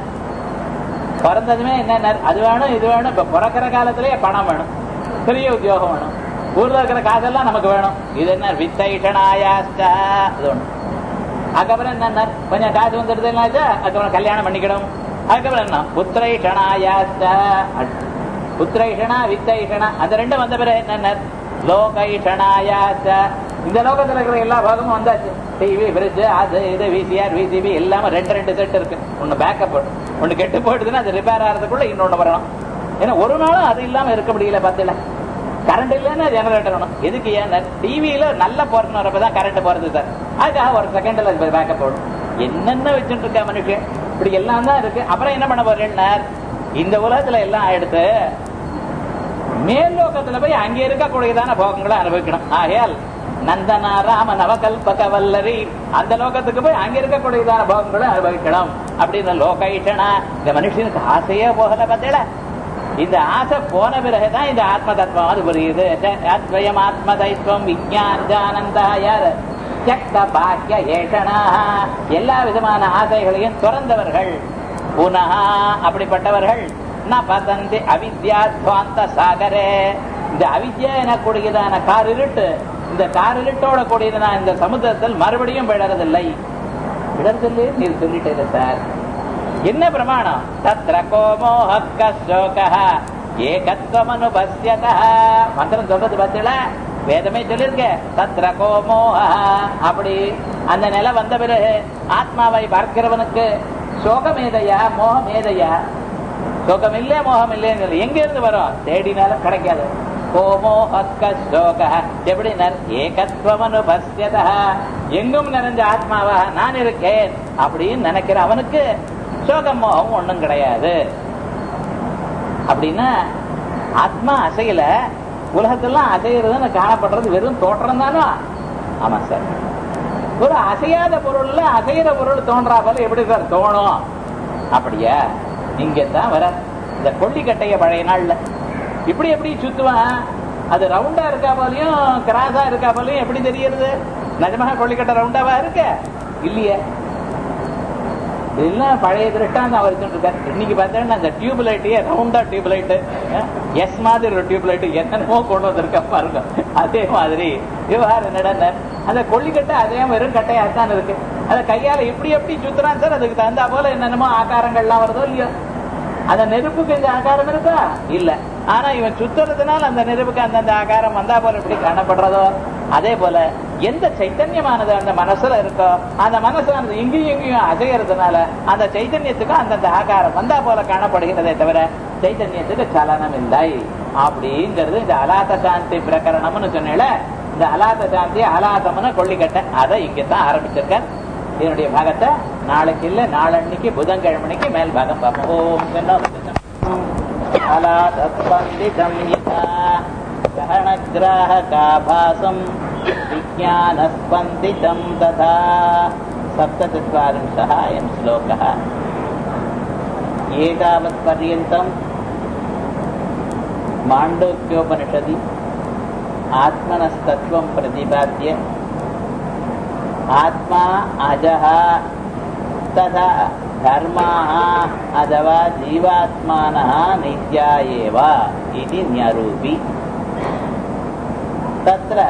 பிறந்ததுமே என்ன அது வேணும் இது வேணும் இப்ப பிறக்கிற காலத்திலேயே பணம் வேணும் பெரிய உத்தியோகம் வேணும் ஊர்ல இருக்கிற காசெல்லாம் நமக்கு வேணும் இது என்ன வித்தைஷனாயாச்ச அது ஒண்ணு அதுக்கப்புறம் என்ன கொஞ்சம் காசு வந்துடுது என்னாச்சா அதுக்கப்புறம் கல்யாணம் பண்ணிக்கணும் அதுக்கப்புறம் என்ன புத்திரைஷனாயாச்ச புத்திரைஷனா வித்தைஷனா அந்த ரெண்டும் வந்த பிறகு என்ன லோகைஷனாயாச்ச இந்த லோகத்துல இருக்கிற எல்லா பாகமும் வந்தாச்சு டிவி ஃப்ரிட்ஜ் அது இது விசிஆர் விசிபி எல்லாமே ரெண்டு ரெண்டு செட் இருக்கு ஒன்னு பேக்கப் ஒன்னு கெட்டு போயிடுதுன்னா அது ரிப்பேர் ஆகிறதுக்குள்ள இன்னொன்னு வரணும் ஏன்னா ஒரு நாளும் அது இல்லாம இருக்க முடியல பத்துல கரண்ட் இல்லைன்னா ஜெனரேட்டர் வேணும் எதுக்கு ஏன் டிவியில நல்ல போர்ஷன் வரப்பதான் கரண்ட் போறது சார் அதுக்காக ஒரு செகண்ட்ல பேக்கப் போடும் என்னென்ன வச்சுட்டு இருக்க மனுஷன் இப்படி எல்லாம் தான் இருக்கு அப்புறம் என்ன பண்ண போறேன்னா இந்த உலகத்துல எல்லாம் எடுத்து மேல் லோகத்துல போய் அங்க இருக்கக்கூடியதான போகங்களை அனுபவிக்கணும் ஆகையால் நந்தனா ராம நவகல்பக வல்லரி அந்த லோகத்துக்கு போய் அங்க இருக்கக்கூடியதான போகங்களை அனுபவிக்கணும் அப்படின்னு லோகைஷனா இந்த மனுஷனுக்கு ஆசையே போகல பார்த்தேல இந்த ஆசை போன பிறகுதான் இந்த ஆத்ம தத்துவம் அது புரியுது அத்வயம் ஆத்ம தைத்துவம் விஜயானந்தா யார் சக்த பாக்கிய ஏஷனா எல்லா விதமான ஆசைகளையும் துறந்தவர்கள் புனः அப்படிப்பட்டவர்கள் ந பதந்தி அவித்யாத்வாந்த சாகரே இந்த அவித்யா எனக்கூடியதான காரிருட்டு இந்த காரிருட்டோட கூடியதான இந்த சமுத்திரத்தில் மறுபடியும் விழறதில்லை விழறதில்லை நீர் சொல்லிட்டே சார் என்ன பிரமாணம் தத்ர கோமோஹக்கோக ஏகத்வமனுபஸ்யத மந்திரம் சொல்றது பார்த்தீங்களா வேதமே சொல்லிருக்க தத்ர கோமோஹ அப்படி அந்த நிலை வந்த பிறகு ஆத்மாவை பார்க்கிறவனுக்கு சோகமேதையா மோகமேதையா சோகம் இல்லையே மோகம் இல்லையே எங்க இருந்து வரும் தேடினாலும் கிடைக்காது கோமோஹக்கோக எப்படினர் ஏகத்வமனுபஸ்யத எங்கும் நிறைஞ்ச ஆத்மாவாக நான் இருக்கேன் அப்படின்னு நினைக்கிற அவனுக்கு சோகம் மோகம் ஒண்ணும் கிடையாது அப்படின்னா ஆத்மா அசையல உலகத்தெல்லாம் அசைகிறதுன்னு காணப்படுறது வெறும் தோற்றம் தானோ ஆமா சார் ஒரு அசையாத பொருள்ல அசைகிற பொருள் தோன்றா போல எப்படி சார் தோணும் அப்படியா இங்கதான் வர இந்த கொல்லிக்கட்டைய பழைய நாள்ல இப்படி எப்படி சுத்துவான் அது ரவுண்டா இருக்கா போலையும் கிராஸா இருக்கா போலையும் எப்படி தெரியறது நிஜமாக கொல்லிக்கட்டை ரவுண்டாவா இருக்க இல்லையே இதெல்லாம் பழைய திருஷ்டாந்தம் அவர் இருக்காரு இன்னைக்கு பார்த்தீங்கன்னா அந்த டியூப் லைட்டையே ரவுண்டா டியூப் லைட் எஸ் மாதிரி ஒரு டியூப் லைட் என்னென்னமோ கொண்டு வந்திருக்க பாருங்க அதே மாதிரி விவகாரம் என்னடா அந்த கொல்லிக்கட்டை அதே வெறும் கட்டையா தான் இருக்கு அதை கையால எப்படி எப்படி சுத்துறான் சார் அதுக்கு தகுந்தா போல என்னென்னமோ ஆகாரங்கள்லாம் வருதோ இல்லையோ அந்த நெருப்புக்கு இந்த ஆகாரம் இருக்கா இல்ல ஆனா இவன் சுத்துறதுனால அந்த நெருப்புக்கு அந்தந்த ஆகாரம் வந்தா போல எப்படி காணப்படுறதோ அதே போல எந்த சைத்தன்யமானது அந்த மனசுல இருக்கோ அந்த மனசானது இங்கேயும் இங்கேயும் அசைகிறதுனால அந்த சைத்தன்யத்துக்கு அந்தந்த ஆகாரம் வந்தா போல காணப்படுகிறதே தவிர சைத்தன்யத்துக்கு சலனம் இல்லை அப்படிங்கிறது இந்த அலாத சாந்தி பிரகரணம்னு சொன்னேல இந்த அலாத சாந்தி அலாதம்னு கொல்லிக்கட்டை அதை இங்கதான் ஆரம்பிச்சிருக்கார் இதனுடைய பாகத்தை நாளைக்கு இல்ல நாளன்னைக்கு புதன்கிழமைக்கு மேல் பாகம் பார்ப்போம் ஓம் அலாதஸ்பந்திதம் யதா सहनग्राहकाभासम् विज्ञानस्पन्दितम् तथा सप्तचत्वारिंशः अयम् श्लोकः एतावत्पर्यन्तम् माण्डूक्योपनिषदि आत्मनस्तत्त्वम् प्रतिपाद्य आत्मा अजः तथा धर्माः अथवा जीवात्मानः नित्या एव इति न्यरूपि तत्र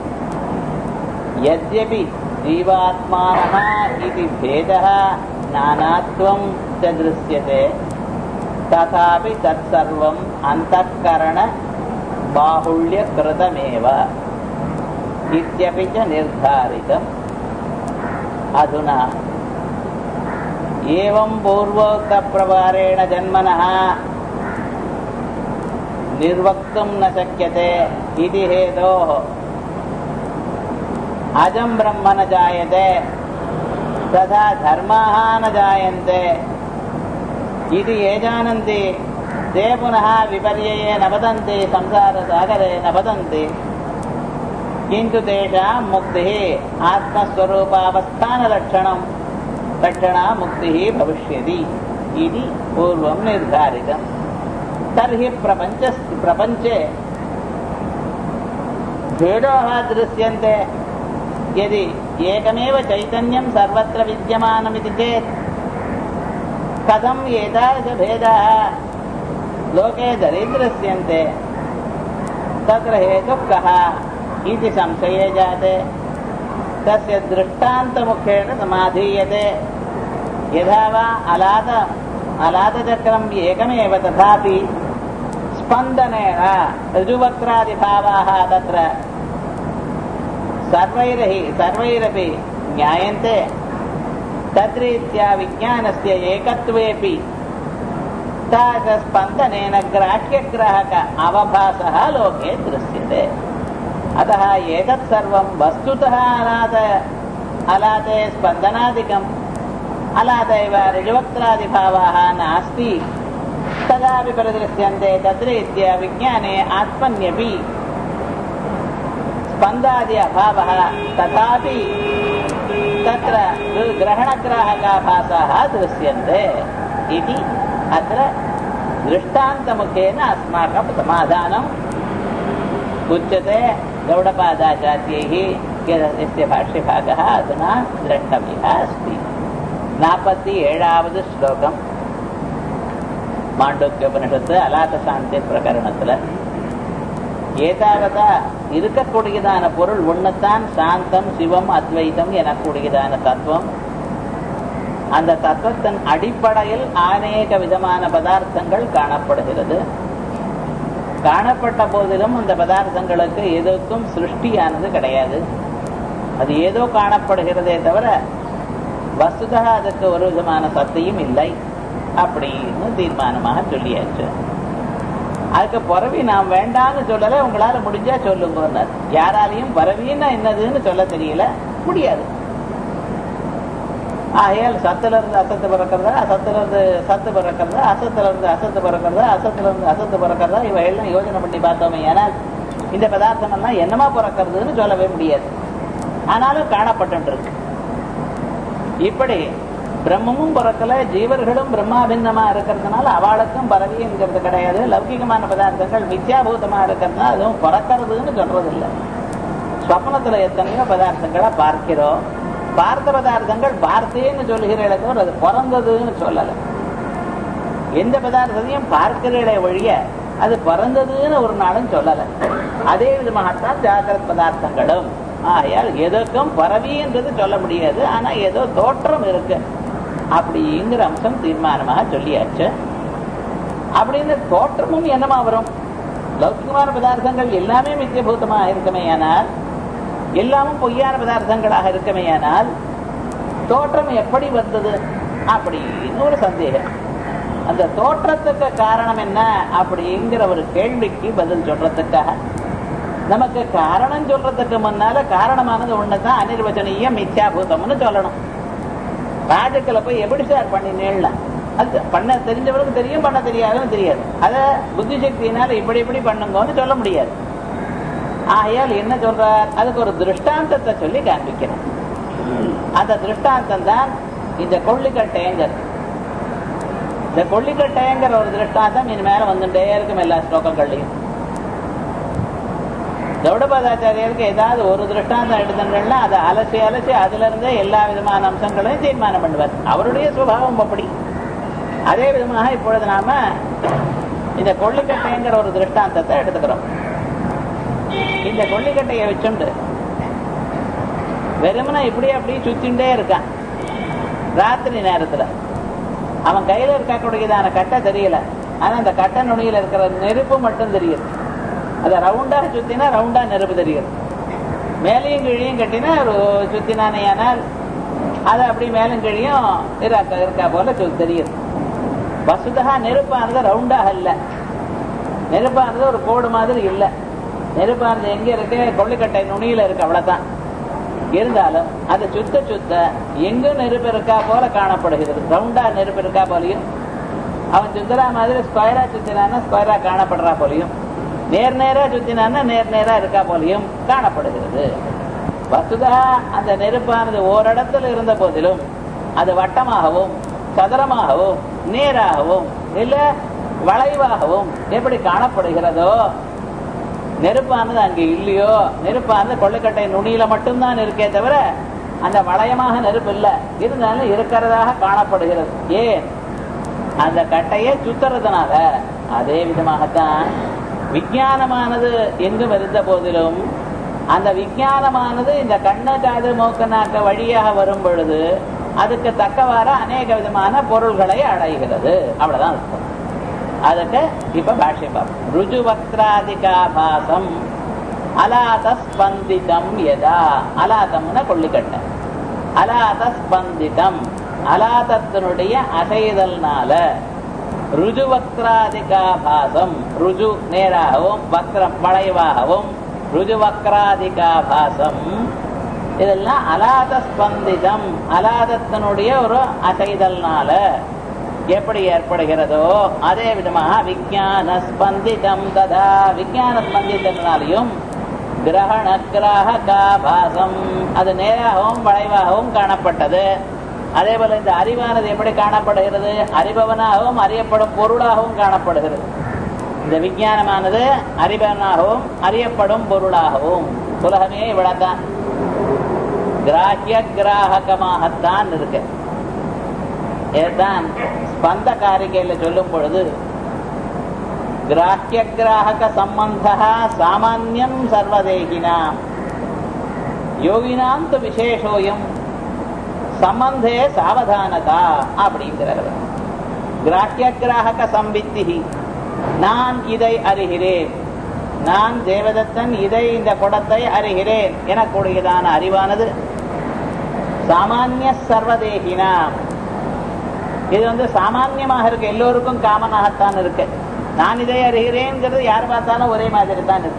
यद्यपि जीवात्मानः इति भेदः नानात्वं च दृश्यते तथापि तत्सर्वम् अन्तःकरण बाहुल्यकृतमेव इत्यपि च निर्धारितम् अधुना एवं पूर्वोक्तप्रकारेण जन्मनः निर्वक्तुं न शक्यते इति हेतोः अजं ब्रह्म न जायते तथा धर्माः न जायन्ते इति ये जानन्ति ते पुनः विपर्यये न वदन्ति संसारसागरे न वदन्ति किन्तु तेषां मुक्तिः आत्मस्वरूपावस्थानलक्षणं लक्षणा मुक्तिः भविष्यति इति पूर्वं निर्धारितम् तर्हि प्रपञ्च प्रपञ्चे भेदाः दृश्यन्ते यदि एकमेव चैतन्यं सर्वत्र विद्यमानमिति चेत् कथम् एतादृशभेदाः लोके दरिद्रस्यन्ते तत्र हेतुः कः इति संशये जाते तस्य दृष्टान्तमुखेन समाधीयते यथा वा अलाद अलादचक्रम् एकमेव तथापि स्पन्दनेन ऋजुवक्त्रादिभावाः तत्र सर्वैरहि सर्वैरपि ज्ञायन्ते तद्रीत्या विज्ञानस्य एकत्वेऽपि तादृशस्पन्दनेन ग्राह्यग्राहक अवभासः लोके दृश्यते अतः एतत् सर्वं वस्तुतः अलाद अलाते स्पन्दनादिकम् अलादैव ऋजुवक्त्रादिभावाः नास्ति तदापि परिदृश्यन्ते तद्रीत्या विज्ञाने आत्मन्यपि स्पन्दादि अभावः तथापि तत्र ग्रहणग्राहकाभासाः दृश्यन्ते इति अत्र दृष्टान्तमुखेन अस्माकं समाधानम् उच्यते गौडपादाचार्यैः यस्य भाष्यभागः अधुना द्रष्टव्यः अस्ति नापति ஏழாவது ஸ்லோகம் மாண்டோக்கியோபனிஷத்து அலாத சாந்தி பிரகரணத்துல ஏதாவதா இருக்கக்கூடியதான பொருள் ஒண்ணுத்தான் சாந்தம் சிவம் அத்வைதம் எனக்கூடியதான தத்துவம் அந்த தத்துவத்தின் அடிப்படையில் அநேக விதமான பதார்த்தங்கள் காணப்படுகிறது காணப்பட்ட போதிலும் அந்த பதார்த்தங்களுக்கு எதுக்கும் சிருஷ்டியானது கிடையாது அது ஏதோ காணப்படுகிறதே தவிர வஸ்துதா அதுக்கு ஒரு விதமான சத்தையும் இல்லை அப்படின்னு தீர்மானமாக சொல்லியாச்சு அதுக்கு பிறவி நாம் வேண்டாம்னு சொல்லல உங்களால முடிஞ்சா சொல்லுங்க யாராலையும் பிறவின்னா என்னதுன்னு சொல்ல தெரியல முடியாது ஆகையால் சத்துல இருந்து அசத்து பிறக்கிறதா அசத்துல இருந்து சத்து பிறக்கிறதா அசத்துல இருந்து அசத்து பிறக்கிறதா அசத்துல இருந்து அசத்து பிறக்கிறதா இவை எல்லாம் யோஜனை பண்ணி பார்த்தோமே ஏன்னா இந்த பதார்த்தம் எல்லாம் என்னமா பிறக்கிறதுன்னு சொல்லவே முடியாது ஆனாலும் காணப்பட்டு இருக்கு இப்படி பிரம்மமும் பிறக்கல ஜீவர்களும் பிரம்மாபின்னமா இருக்கிறதுனால அவளுக்கும் பறவைங்கிறது கிடையாது லௌகிகமான பதார்த்தங்கள் மித்யாபூதமா இருக்கிறதுனால அதுவும் பிறக்கிறதுன்னு சொல்றது இல்லை ஸ்வப்னத்துல எத்தனையோ பதார்த்தங்களை பார்க்கிறோம் பார்த்த பதார்த்தங்கள் பார்த்தேன்னு சொல்லுகிறீர்களே தவிர அது பிறந்ததுன்னு சொல்லலை எந்த பதார்த்தத்தையும் பார்க்கிறீர்களே ஒழிய அது பிறந்ததுன்னு ஒரு நாளும் சொல்லலை அதே விதமாகத்தான் ஜாகிரத் பதார்த்தங்களும் ஆகையால் எதற்கும் பரவின்றது சொல்ல முடியாது ஆனா ஏதோ தோற்றம் இருக்கு அப்படிங்கிற அம்சம் தீர்மானமாக சொல்லியாச்சு அப்படின்னு தோற்றமும் என்னமா வரும் லௌகிகமான பதார்த்தங்கள் எல்லாமே மித்தியபூதமா இருக்குமே ஆனால் எல்லாமும் பொய்யான பதார்த்தங்களாக இருக்குமே ஆனால் தோற்றம் எப்படி வந்தது அப்படின்னு ஒரு சந்தேகம் அந்த தோற்றத்துக்கு காரணம் என்ன அப்படிங்கிற ஒரு கேள்விக்கு பதில் சொல்றதுக்காக நமக்கு காரணம் சொல்றதுக்கு முன்னால காரணமானது ஒண்ணுதான் அனிர்வச்சனீயம் மித்யாபூதம்னு சொல்லணும் ராஜக்கில் போய் எப்படி சார் பண்ணினேன்னா அது பண்ண தெரிஞ்சவனுக்கு தெரியும் பண்ண தெரியாதவனுக்கு தெரியாது அதை புத்தி சக்தியினால இப்படி இப்படி பண்ணுங்கன்னு சொல்ல முடியாது ஆகையால் என்ன சொல்றார் அதுக்கு ஒரு திருஷ்டாந்தத்தை சொல்லி காண்பிக்கணும் அந்த திருஷ்டாந்தம் தான் இந்த கொள்ளிக்கட்டைங்கிற இந்த கொள்ளிக்கட்டைங்கிற ஒரு திருஷ்டாந்தம் இனிமேல வந்துட்டே இருக்கும் எல்லா ஸ்லோகங்கள்லையும் கௌடபாதாச்சாரியருக்கு ஏதாவது ஒரு திருஷ்டாந்தம் எடுத்தீங்கன்னா அதை அலசி அலசி அதுல இருந்தே எல்லா விதமான அம்சங்களையும் தீர்மானம் பண்ணுவார் அவருடைய சுபாவம் அப்படி அதே விதமாக இப்பொழுது நாம இந்த கொள்ளிக்கட்டைங்கிற ஒரு திருஷ்டாந்தத்தை எடுத்துக்கிறோம் இந்த கொள்ளிக்கட்டையை வச்சுண்டு வெறுமனை இப்படி அப்படி சுத்திண்டே இருக்கான் ராத்திரி நேரத்துல அவன் கையில இருக்கக்கூடியதான கட்டை தெரியல ஆனா அந்த கட்டை நுனியில இருக்கிற நெருப்பு மட்டும் தெரியுது அதை ரவுண்டா சுத்தினா ரவுண்டா நெருப்பு தெரியுது மேலையும் கீழையும் கட்டினா ஒரு சுத்தினானேயானால் அது அப்படி மேலும் கீழியும் இருக்கா இருக்கா போல சொல் தெரியுது வசுதா நெருப்பானது ரவுண்டாக இல்லை நெருப்பானது ஒரு கோடு மாதிரி இல்லை நெருப்பானது எங்க இருக்கு கொள்ளிக்கட்டை நுனியில இருக்கு அவ்வளவுதான் இருந்தாலும் அது சுத்த சுத்த எங்கும் நெருப்பு இருக்கா போல காணப்படுகிறது ரவுண்டா நெருப்பு இருக்கா போலையும் அவன் சுத்தரா மாதிரி ஸ்கொயரா சுத்தினான்னா ஸ்கொயரா காணப்படுறா போலையும் நேர் நேரா சுத்தினான்னா நேர் நேரா இருக்கா போலையும் காணப்படுகிறது வசுதா அந்த நெருப்பானது ஓரிடத்தில் இருந்த போதிலும் அது வட்டமாகவும் சதுரமாகவும் நேராகவும் இல்ல வளைவாகவும் எப்படி காணப்படுகிறதோ நெருப்பானது அங்க இல்லையோ நெருப்பானது கொள்ளைக்கட்டை நுனியில மட்டும்தான் இருக்கே தவிர அந்த வளையமாக நெருப்பு இல்ல இருந்தாலும் இருக்கிறதாக காணப்படுகிறது ஏன் அந்த கட்டையை சுத்துறதுனால அதே விதமாகத்தான் விஞ்ஞானமானது எங்கும் இருந்த போதிலும் அந்த விஞ்ஞானமானது இந்த கண்ணு காது மூக்கு நாக்க வழியாக வரும் பொழுது அதுக்கு தக்கவாறு அநேக விதமான பொருள்களை அடைகிறது அவ்வளவுதான் அர்த்தம் அதுக்கு இப்ப பாஷ்யம் பார்ப்போம் ருஜு வக்ராதிகாபாசம் அலாத ஸ்பந்திதம் எதா அலாதம்னா கொள்ளிக்கட்டை அலாத ஸ்பந்திதம் அலாதத்தினுடைய அசைதல்னால ருஜு வக்ராதிகாபாசம் ருஜு நேராகவும் வக்ரம் வளைவாகவும் ருஜு வக்ராதிகாபாசம் இதெல்லாம் அலாத ஸ்பந்திதம் அலாதத்தினுடைய ஒரு அசைதல்னால எப்படி ஏற்படுகிறதோ அதே விதமாக விஜயான ஸ்பந்திதம் ததா விஜயான ஸ்பந்திதனாலையும் கிரகண கிராகாபாசம் அது நேராகவும் வளைவாகவும் காணப்பட்டது அதே போல இந்த அறிவானது எப்படி காணப்படுகிறது அறிபவனாகவும் அறியப்படும் பொருளாகவும் காணப்படுகிறது இந்த விஞ்ஞானமானது அறிபவனாகவும் அறியப்படும் பொருளாகவும் உலகமே இவ்வளவுதான் கிராஹ்ய கிராகமாகத்தான் இருக்கு இதுதான் ஸ்பந்த காரிகையில சொல்லும் பொழுது கிராஹ்ய கிராக சம்பந்த சாமான்யம் சர்வதேகினாம் யோகினாம் து விசேஷோயம் சம்பந்தே சாவதானதா அப்படிங்கிறார் கிராஹ்ய கிராக சம்பித்தி நான் இதை அறிகிறேன் நான் தேவதத்தன் இதை இந்த குடத்தை அறிகிறேன் எனக்கூடியதான அறிவானது சாமானிய சர்வதேகினாம் இது வந்து சாமான்யமாக இருக்கு எல்லோருக்கும் காமனாகத்தான் இருக்கு நான் இதை அறிகிறேங்கிறது யார் பார்த்தாலும் ஒரே மாதிரி தான் இருக்கு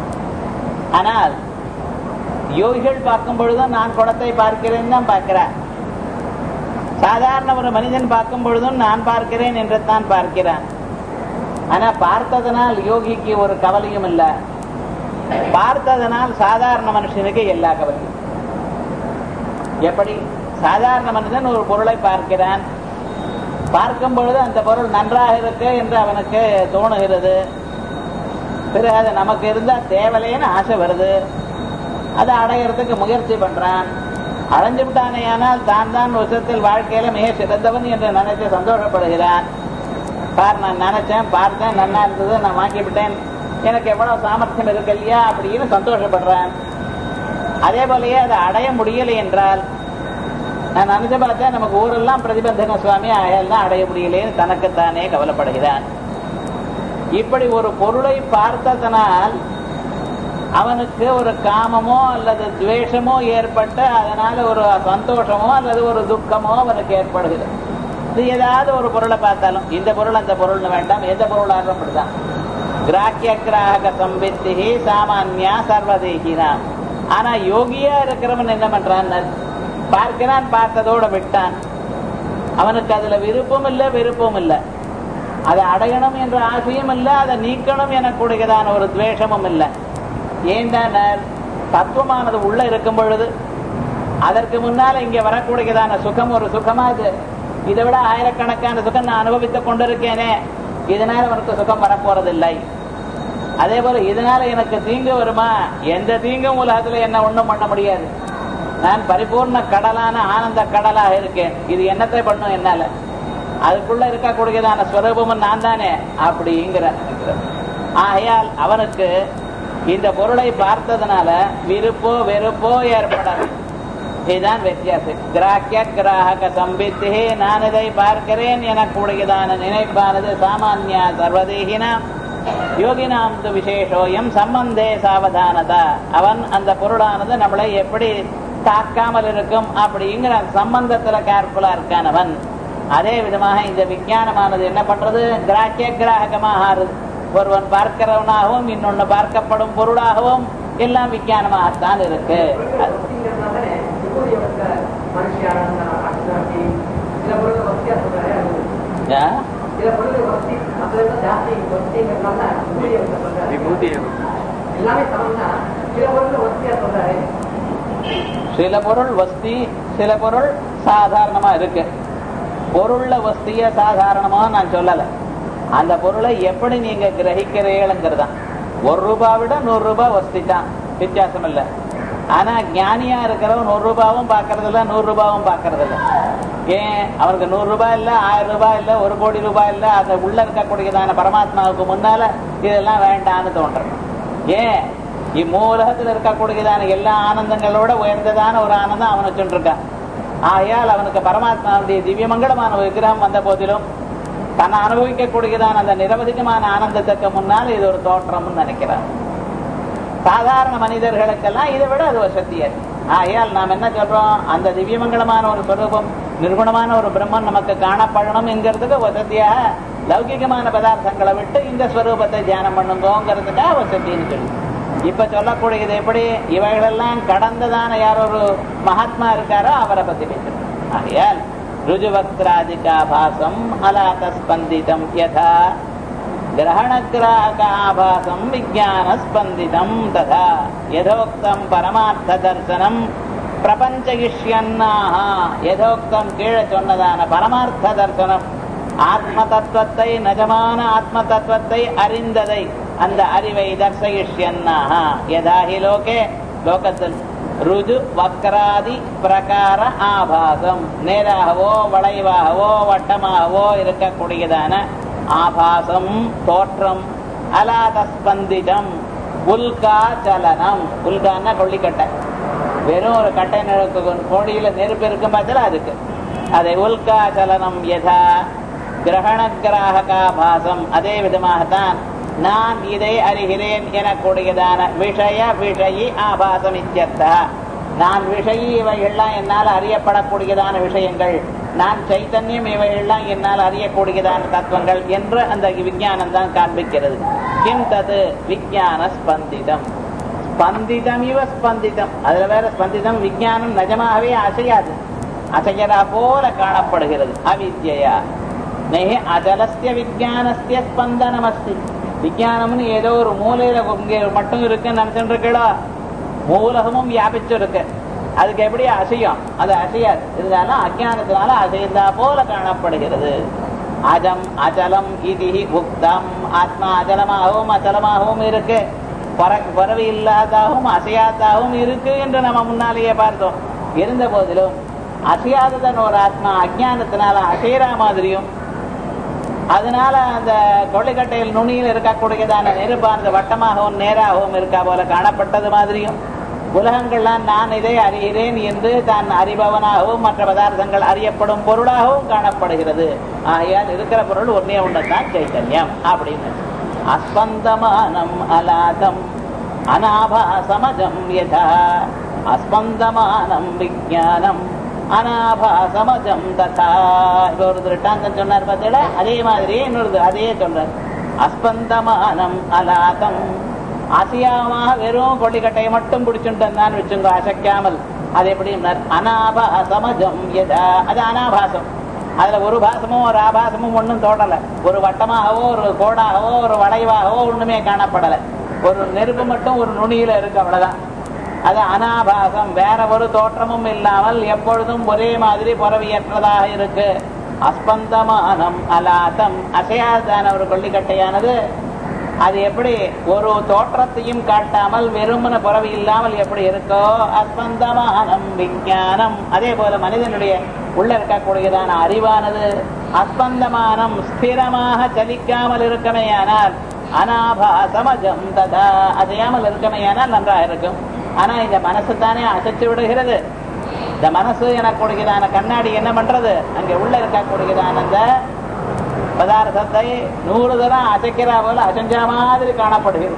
ஆனால் யோகிகள் பார்க்கும் பொழுதும் நான் குடத்தை பார்க்கிறேன் தான் பார்க்கிறார் சாதாரண ஒரு மனிதன் பார்க்கும் பொழுதும் நான் பார்க்கிறேன் என்று தான் பார்க்கிறான் ஆனா பார்த்ததனால் யோகிக்கு ஒரு கவலையும் இல்லை பார்த்ததனால் சாதாரண மனுஷனுக்கு எல்லா கவலையும் எப்படி சாதாரண மனிதன் ஒரு பொருளை பார்க்கிறான் பார்க்கும் பொழுது அந்த பொருள் நன்றாக இருக்கு என்று அவனுக்கு தோணுகிறது பிறகு அது நமக்கு இருந்தா தேவலைன்னு ஆசை வருது அதை அடையிறதுக்கு முயற்சி பண்றான் அடைஞ்சு விட்டானே ஆனால் தான் தான் விஷயத்தில் வாழ்க்கையில மிக சிறந்தவன் என்று நினைத்து சந்தோஷப்படுகிறான் பார் நான் நினைச்சேன் பார்த்தேன் நல்லா இருந்தது நான் வாங்கிவிட்டேன் எனக்கு எவ்வளவு சாமர்த்தியம் இருக்கு இல்லையா அப்படின்னு சந்தோஷப்படுறேன் அதே போலயே அதை அடைய முடியலை என்றால் நான் நினைச்சு பார்த்தேன் நமக்கு ஊரெல்லாம் பிரதிபந்தன சுவாமி எல்லாம் அடைய முடியலேன்னு தனக்குத்தானே கவலைப்படுகிறான் இப்படி ஒரு பொருளை பார்த்ததனால் அவனுக்கு ஒரு காமமோ அல்லது துவேஷமோ ஏற்பட்டு அதனால ஒரு சந்தோஷமோ அல்லது ஒரு துக்கமோ அவனுக்கு ஏற்படுகிறது இது ஏதாவது ஒரு பொருளை பார்த்தாலும் இந்த பொருள் அந்த பொருள்னு வேண்டாம் எந்த பொருளாக அப்படிதான் கிராக்கிய கிராக சம்பித்தி சாமானியா சர்வதேகினா ஆனா யோகியா இருக்கிறவன் என்ன பண்றான் பார்க்கிறான் பார்த்ததோட விட்டான் அவனுக்கு அதுல விருப்பம் இல்லை விருப்பம் இல்லை அதை அடையணும் என்ற ஆசையும் இல்லை அதை நீக்கணும் எனக்கூடியதான ஒரு துவேஷமும் இல்லை ஏன்டான தத்துவமானது உள்ள இருக்கும் பொழுது அதற்கு முன்னால இங்க வரக்கூடியதான சுகம் ஒரு சுகமா இது இதை விட ஆயிரக்கணக்கான சுகம் நான் அனுபவித்துக் கொண்டிருக்கேனே இதனால உனக்கு சுகம் வரப்போறதில்லை அதே போல இதனால எனக்கு தீங்கு வருமா எந்த தீங்கும் உலகத்துல என்ன ஒண்ணும் பண்ண முடியாது நான் பரிபூர்ண கடலான ஆனந்த கடலாக இருக்கேன் இது என்னத்தை பண்ணும் என்னால அதுக்குள்ள இருக்கக்கூடியதான ஸ்வரூபமும் நான் தானே அப்படிங்கிற ஆகையால் அவனுக்கு இந்த பொருளை பார்த்ததுனால விருப்போ வெறுப்போ ஏற்படாது இதுதான் வித்தியாசம் கிராக்கிய கிராக சம்பித்தி நான் இதை பார்க்கிறேன் எனக்கூடியதான நினைப்பானது சாமானிய சர்வதேகினாம் யோகினாம் து விசேஷோயம் சம்பந்தே சாவதானதா அவன் அந்த பொருளானது நம்மளை எப்படி தாக்காமல் இருக்கும் அப்படிங்கிற சம்பந்தத்துல கேர்ஃபுல்லா இருக்கானவன் அதே விதமாக இந்த விஞ்ஞானமானது என்ன பண்றது கிராக்கிய கிராகமாக ஆறுது ஒருவன் பார்க்கிறவனாகவும் இன்னொன்னு பார்க்கப்படும் பொருளாகவும் எல்லாம் விஞ்ஞானமாகத்தான் இருக்கு அது- ஆ? விபூதி சில பொருள் வஸ்தி சில பொருள் சாதாரணமா இருக்கு பொருள்ல வஸ்திய சாதாரணமா நான் சொல்லல அந்த பொருளை எப்படி நீங்க கிரகிக்கிறீங்கிறது ஒரு ரூபாய் விட நூறு ரூபாய் வஸ்தி தான் வித்தியாசம் இல்ல ஆனா ஞானியா இருக்கிறவன் ஒரு ரூபாவும் பாக்குறது இல்ல நூறு ரூபாவும் பாக்குறது இல்ல ஏன் அவனுக்கு நூறு ரூபாய் இல்ல ஆயிரம் ரூபாய் இல்ல ஒரு கோடி ரூபாய் இல்ல அந்த உள்ள இருக்கக்கூடியதான பரமாத்மாவுக்கு முன்னால இதெல்லாம் வேண்டான்னு தோன்றது ஏன் இம்மூலகத்தில் இருக்கக்கூடியதான எல்லா ஆனந்தங்களோட உயர்ந்ததான ஒரு ஆனந்தம் அவனை சொல்லிருக்கான் ஆகையால் அவனுக்கு பரமாத்மாவுடைய திவ்யமங்கலமான ஒரு விக்கிரகம் வந்த போதிலும் தன்னை அனுபவிக்கக்கூடியதான அந்த நிரவதிகமான ஆனந்தத்துக்கு முன்னால் இது ஒரு தோற்றம்னு நினைக்கிறான் சாதாரண மனிதர்களுக்கெல்லாம் இதை விட அது வசதியது ஆகையால் நாம் என்ன சொல்றோம் அந்த திவ்யமங்கலமான ஒரு ஸ்வரூபம் நிர்குணமான ஒரு பிரம்மன் நமக்கு காணப்படணும் என்கிறதுக்கு வசதியாக லௌகிகமான பதார்த்தங்களை விட்டு இந்த ஸ்வரூபத்தை தியானம் பண்ணுங்கோங்கிறதுக்காக வசதின்னு சொல்லி இப்ப சொல்லக்கூடியது எப்படி இவைகளெல்லாம் கடந்ததான யார் ஒரு மகாத்மா இருக்காரோ அவரை பத்தி பேசுறோம் ஆகையால் ருஜுவக்திராதிகாபாசம் அலாத ஸ்பந்திதம் யதா ग्रहणग्राहकाभासं विज्ञानस्पन्दितं तथा यथोक्तं परमार्थदर्शनं பிரபஞ்சகிஷ்யன்னாக யதோக்தம் கீழே சொன்னதான பரமார்த்த தர்சனம் ஆத்ம தத்துவத்தை நஜமான ஆத்ம தத்துவத்தை அறிந்ததை அந்த அறிவை தர்சயிஷ்யன்னாக யதாஹி லோகே லோகத்தில் ருஜு வக்ராதி பிரகார ஆபாசம் நேராகவோ வளைவாகவோ வட்டமாகவோ இருக்கக்கூடியதான ஆபாசம் தோற்றம் அலாதஸ்பந்திதம் உல்கா சலனம் உல்கான்னா கொல்லிக்கட்டை வெறும் ஒரு கட்டை நெருப்பு கோடியில நெருப்பு இருக்கும் பார்த்தல அதுக்கு அதை உல்கா சலனம் யதா கிரகண கிராககாபாசம் அதே விதமாகத்தான் நான் இதை அறிகிறேன் எனக்கூடியதான விஷய விஷயி ஆபாசம் இத்தியர்த்தா நான் விஷயி இவைகள்லாம் என்னால் அறியப்படக்கூடியதான விஷயங்கள் நான் சைத்தன்யம் இவைகள்லாம் என்னால் அறியக்கூடியதான தத்துவங்கள் என்று அந்த விஞ்ஞானம் தான் காண்பிக்கிறது கிம் தது விஞ்ஞான ஸ்பந்திதம் ஸ்பந்திதம் இவ ஸ்பந்திதம் அதுல வேற ஸ்பந்திதம் விஞ்ஞானம் நிஜமாகவே அசையாது அசையதா போல காணப்படுகிறது அவித்யா நெஹி அஜலஸ்ய விஜயானஸ்ய ஸ்பந்தனம் அஸ்தி விஜயானம்னு ஏதோ ஒரு மூலையில இங்க மட்டும் இருக்குன்னு நினைச்சுட்டு இருக்கா மூலகமும் வியாபிச்சு இருக்கு அதுக்கு எப்படி அசையும் அது அசையாது இருந்தாலும் அஜானத்தினால அசைந்தா போல காணப்படுகிறது அஜம் அஜலம் இது உக்தம் ஆத்மா அஜலமாகவும் அச்சலமாகவும் இருக்கு பற- பறவை இல்லாதாகவும் அசையாதாகவும் இருக்கு என்று நம்ம முன்னாலேயே பார்த்தோம் இருந்த போதிலும் அசையாததன் ஒரு ஆத்மா அஜானத்தினால அசையற மாதிரியும் அதனால அந்த கொள்ளைக்கட்டையில் நுனியில் இருக்கக்கூடியதான நெருப்பானது வட்டமாகவும் நேராகவும் இருக்கா போல காணப்பட்டது மாதிரியும் உலகங்கள்லாம் நான் இதை அறிகிறேன் என்று தான் அறிபவனாகவும் மற்ற பதார்த்தங்கள் அறியப்படும் பொருளாகவும் காணப்படுகிறது ஆகையால் இருக்கிற பொருள் ஒன்னே ஒன்றுதான் சைத்தன்யம் அப்படின்னு அஸ்பந்தமானம் அலாதம் அநாபாசமஜம் யதா அஸ்பந்தமானம் விஜானம் அநாபாசமஜம் ததா இப்ப ஒரு திருட்டாந்தம் சொன்னார் பார்த்தீங்களா அதே மாதிரியே இன்னொரு அதே சொல்றார் அஸ்பந்தமானம் அலாதம் அசையாம வெறும் கொள்ளிக்கட்டையை மட்டும் பிடிச்சுட்டு வச்சுங்க அசைக்காமல் அது எப்படி அனாபாசமஜம் எதா அது அனாபாசம் அதுல ஒரு பாசமும் ஒரு ஆபாசமும் ஒண்ணும் தோடல ஒரு வட்டமாகவோ ஒரு கோடாகவோ ஒரு வளைவாகவோ ஒண்ணுமே காணப்படல ஒரு நெருப்பு மட்டும் ஒரு நுனியில இருக்கு அவ்வளவுதான் அது அனாபாசம் வேற ஒரு தோற்றமும் இல்லாமல் எப்பொழுதும் ஒரே மாதிரி புறவியற்றதாக இருக்கு அஸ்பந்தமானம் அலாத்தம் அசையாதான ஒரு கொல்லிக்கட்டையானது அது எப்படி ஒரு தோற்றத்தையும் காட்டாமல் வெறுமன புறவி இல்லாமல் எப்படி இருக்கோ அஸ்பந்தமானம் விஞ்ஞானம் அதே போல மனிதனுடைய உள்ள இருக்கக்கூடியதான அறிவானது அஸ்பந்தமானம் ஸ்திரமாக சலிக்காமல் இருக்கமேயானால் அனாபாசமஜம் ததா அசையாமல் இருக்கமேயானால் நன்றாக இருக்கும் ஆனா இந்த மனசு தானே அசைச்சு விடுகிறது இந்த மனசு எனக்கூடியதான கண்ணாடி என்ன பண்றது அங்க உள்ள இருக்கக்கூடியதான அந்த பதார்த்தத்தை நூறு தரம் அசைக்கிறா போல அசைஞ்ச மாதிரி காணப்படுகிறது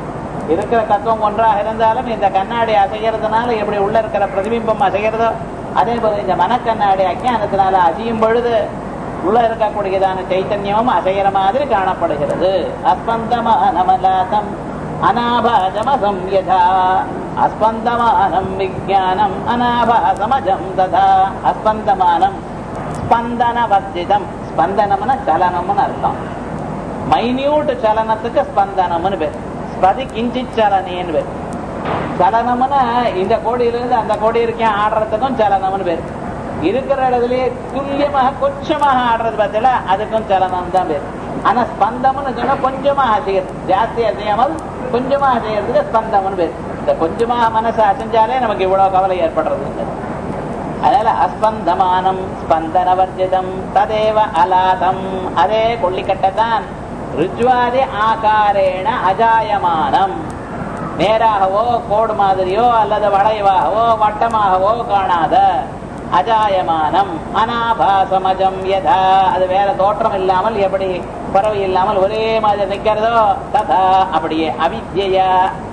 இருக்கிற தத்துவம் ஒன்றாக இருந்தாலும் இந்த கண்ணாடி அசைகிறதுனால எப்படி உள்ள இருக்கிற பிரதிபிம்பம் அசைகிறதோ அதே போல இந்த மனக்கண்ணாடி அஜானத்தினால அசையும் பொழுது உள்ள இருக்கக்கூடியதான சைத்தன்யமும் அசைகிற மாதிரி காணப்படுகிறது அஸ்பந்தமானமலாதம் அநாபாஜமசம் யதா அஸ்பந்தமானம் விஜானம் அநாபாசமஜம் ததா அஸ்பந்தமானம் ஸ்பந்தனவர்ஜிதம் ஸ்பந்தனம்னா சலனம்னு அர்த்தம் மைன்யூட் சலனத்துக்கு ஸ்பந்தனம்னு பேர் ஸ்பதி கிஞ்சித் சலனேன்னு பேர் சலனம்னா இந்த கோடியிலிருந்து அந்த கோடி இருக்கேன் ஆடுறதுக்கும் சலனம்னு பேர் இருக்கிற இடத்துலயே துல்லியமாக கொஞ்சமாக ஆடுறது பார்த்தீங்களா அதுக்கும் சலனம் தான் பேர் ஆனா ஸ்பந்தம்னு சொன்னா கொஞ்சமா அசைகிறது ஜாஸ்தி அசையாமல் கொஞ்சமா அசைகிறதுக்கு ஸ்பந்தம்னு பேர் இந்த கொஞ்சமா மனசு அசைஞ்சாலே நமக்கு இவ்வளவு கவலை ஏற்படுறது அதனால அஸ்பந்தமானம் ஸ்பந்தனவர்ஜிதம் ததேவ அலாதம் அதே கொள்ளிக்கட்டைதான் ருஜ்வாதி ஆகாரேண அஜாயமானம் நேராகவோ கோடு மாதிரியோ அல்லது வளைவாகவோ வட்டமாகவோ காணாத அஜாயமானம் அனாபாசமஜம் யதா அது வேற தோற்றம் இல்லாமல் எப்படி பறவை இல்லாமல் ஒரே மாதிரி நிக்கிறதோ ததா அப்படியே அவித்யா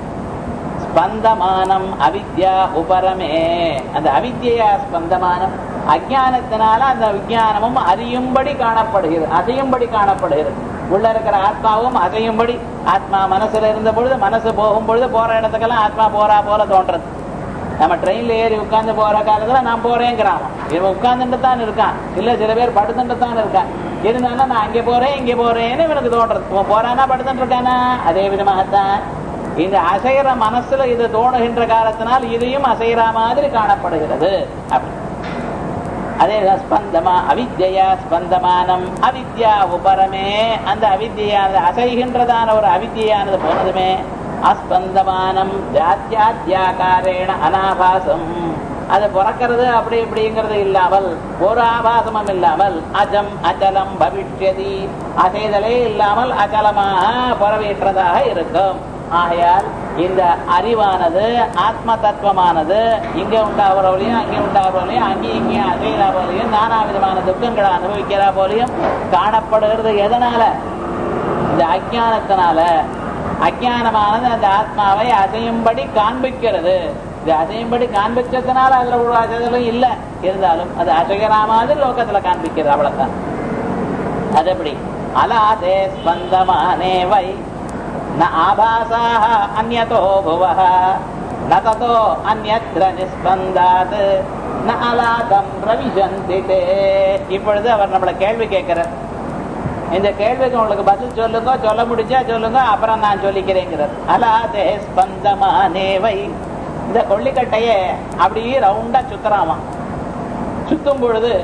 ஸ்பந்தமானம் அவித்யா உபரமே அந்த அவித்யா ஸ்பந்தமானம் அஜானத்தினால அந்த விஜயானமும் அறியும்படி காணப்படுகிறது அசையும்படி காணப்படுகிறது உள்ள இருக்கிற ஆத்மாவும் அசையும்படி ஆத்மா மனசுல இருந்த பொழுது மனசு போகும் பொழுது போற இடத்துக்கெல்லாம் ஆத்மா போறா போல தோன்றது நம்ம ட்ரெயின்ல ஏறி உட்கார்ந்து போற காலத்துல நான் போறேங்கிறான் இவன் உட்கார்ந்துட்டு தான் இருக்கான் இல்ல சில பேர் படுத்துட்டு தான் இருக்கான் இருந்தாலும் நான் அங்கே போறேன் இங்கே போறேன்னு இவனுக்கு தோன்றது இவன் போறானா படுத்துட்டு இருக்கானா அதே விதமாகத்தான் இந்த அசைகிற மனசுல இது தோணுகின்ற காலத்தினால் இதையும் அசைகிற மாதிரி காணப்படுகிறது அப்படி அதே ஸ்பந்தமா அவித்யா ஸ்பந்தமானம் அவித்யா உபரமே அந்த அவித்யானது அசைகின்றதான ஒரு அவித்யானது போனதுமே அஸ்பந்தமானம் ஜாத்தியாத்தியாகாரேண அனாபாசம் அது பிறக்கிறது அப்படி இப்படிங்கிறது இல்லாமல் ஒரு ஆபாசமும் இல்லாமல் அஜம் அச்சலம் பவிஷ்யதி அசைதலே இல்லாமல் அச்சலமாக பரவேற்றதாக இருக்கும் ஆகையால் இந்த அறிவானது ஆத்ம தத்துவமானது இங்கே உண்டாகிற போலையும் அங்கே உண்டாகிற போலையும் அங்கேயும் இங்கேயும் அசைகிறா போலையும் நானா விதமான துக்கங்களை அனுபவிக்கிறா போலையும் காணப்படுகிறது எதனால இந்த அஜானத்தினால அஜானமானது அந்த ஆத்மாவை அசையும்படி காண்பிக்கிறது இது அசையும்படி காண்பிச்சதுனால அதுல ஒரு அசைதலும் இல்லை இருந்தாலும் அது அசைகிறா மாதிரி லோகத்துல காண்பிக்கிறது அவ்வளவுதான் அது எப்படி அலாதே ஸ்பந்தமானே வை न आभासाः अन्यतो भुवः न ततो अन्यत्र நிஸ்பந்தாத் ந அலாதம் பிரவிசந்தி தே இப்பொழுது அவர் நம்மளை கேள்வி கேட்கிறார் இந்த கேள்விக்கு உங்களுக்கு பதில் சொல்லுங்க சொல்ல முடிஞ்சா சொல்லுங்க அப்புறம் நான் சொல்லிக்கிறேங்கிறார் அலாதே ஸ்பந்தமானேவை இந்த கொள்ளிக்கட்டையே அப்படியே ரவுண்டா சுத்துறாமா சுத்தும் பொழுது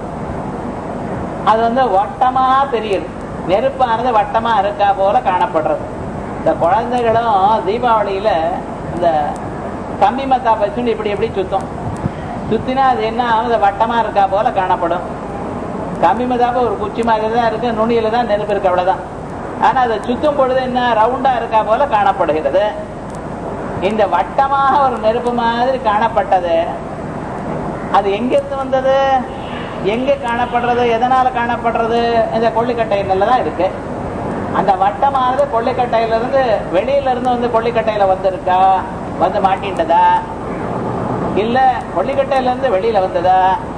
அது வந்து வட்டமா தெரியுது நெருப்பானது வட்டமா இருக்கா போல காணப்படுறது இந்த குழந்தைகளும் தீபாவளியில இந்த கம்பி மத்தா வச்சுட்டு இப்படி எப்படி சுத்தம் சுத்தினா அது என்ன ஆகுது வட்டமா இருக்கா போல காணப்படும் கம்பி மத்தாப்ப ஒரு குச்சி மாதிரி தான் இருக்கு நுனியில தான் நெருப்பு இருக்கு அவ்வளவுதான் ஆனா அதை சுத்தும் பொழுது என்ன ரவுண்டா இருக்கா போல காணப்படுகிறது இந்த வட்டமாக ஒரு நெருப்பு மாதிரி காணப்பட்டது அது எங்கிருந்து வந்தது எங்க காணப்படுறது எதனால காணப்படுறது இந்த கொள்ளிக்கட்டையில தான் இருக்கு அந்த வட்டமானது கொள்ளிக்கட்டையில இருந்து வெளியில இருந்து வந்து கொள்ளிக்கட்டையில வந்திருக்கா வந்து மாட்டின்றதா இல்ல கொள்ளிக்கட்டையில இருந்து வெளியில வந்ததா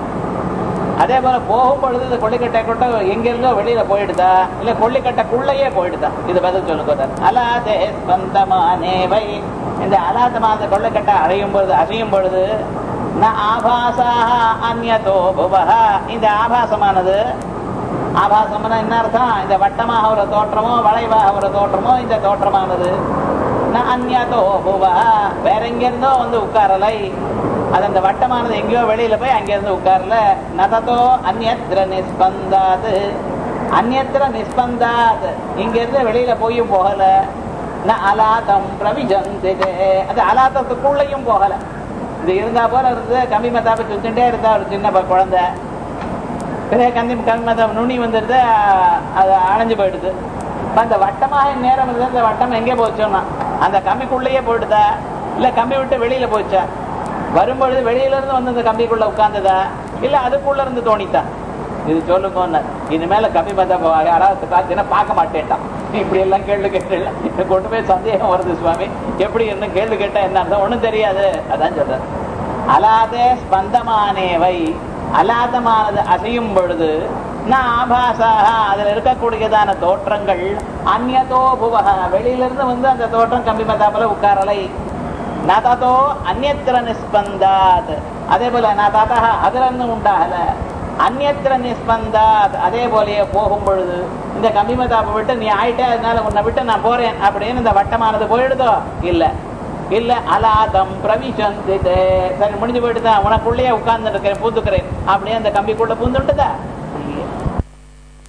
அதே போல போகும் பொழுது இந்த கொள்ளிக்கட்டை கொட்ட எங்க இருந்தோ வெளியில போயிடுதா இல்ல கொள்ளிக்கட்டைக்குள்ளேயே போயிடுதா இது பதில் சொல்லுங்க அலாதே ஸ்பந்தமானேவை இந்த அலாதமான கொள்ளிக்கட்டை அடையும் பொழுது அசையும் பொழுது ந ஆபாசாக அந்நதோ புவஹ இந்த ஆபாசமானது ஆபாசம்னா என்ன அர்த்தம் இந்த வட்டமாக ஒரு தோற்றமோ வளைவாக ஒரு தோற்றமோ இந்த தோற்றமானது ந அந்நதோ புவஹ வேற எங்கிருந்தோ வந்து உட்காரலை அது அந்த வட்டமானது எங்கேயோ வெளியில போய் அங்கிருந்து உட்காரல நததோ அந்நத்திர நிஸ்பந்தாது அந்நத்திர நிஸ்பந்தாத் இங்க இருந்து வெளியில போயும் போகல ந அலாதம் பிரவிஜந்திதே அது அலாதத்துக்குள்ளேயும் போகல இது இருந்தா போல இருந்து கம்மி மத்தாப்ப சுத்திட்டே இருந்தா ஒரு சின்ன ப- குழந்தை பெரிய கம்பி கம்மி மத்தாப் நுனி வந்துடுது அது அணைஞ்சு போயிடுது இப்ப அந்த வட்டமாக நேரம் இருந்தது அந்த வட்டம் எங்கே போச்சோம்னா அந்த கம்பிக்குள்ளேயே போயிடுதா இல்ல கம்பி விட்டு வெளியில போச்சா வரும்பொழுது வெளியில இருந்து வந்து அந்த கம்பிக்குள்ள உட்கார்ந்ததா இல்ல அதுக்குள்ள இருந்து தோணித்தா இது சொல்லுங்க இனிமேல கம்பி மத்தாப் யாராவது காத்துனா பார்க்க மாட்டேன்ட்டான் இப்படி எல்லாம் கேள்வி கேட்டல கொண்டு போய் சந்தேகம் வருது சுவாமி எப்படி என்ன கேள்வி கேட்டா என்ன அர்த்தம் ஒண்ணும் தெரியாது அதான் சொல்றது அலாதே ஸ்பந்தமானேவை அலாதமானது அசையும் பொழுது நான் ஆபாசாக அதுல இருக்கக்கூடியதான தோற்றங்கள் அந்நதோ புவக வெளியிலிருந்து வந்து அந்த தோற்றம் கம்பி மத்தாப்புல உட்காரலை நததோ அந்நத்திர நிஸ்பந்தாத் அதே போல நததா அதுல இருந்து உண்டாகல அந்நத்திர நிஸ்பந்தாத் அதே போலயே போகும் பொழுது இந்த கம்பி மத்தாப்பை விட்டு நீ ஆயிட்டே அதனால உன்னை விட்டு நான் போறேன் அப்படின்னு இந்த வட்டமானது போயிடுதோ இல்ல இல்ல அலாதம் பிரவிசந்திதே சரி முடிஞ்சு போயிட்டு தான் உனக்குள்ளேயே உட்கார்ந்து இருக்கிறேன் பூந்துக்கிறேன் அப்படியே அந்த கம்பிக்குள்ள பூந்துட்டுதா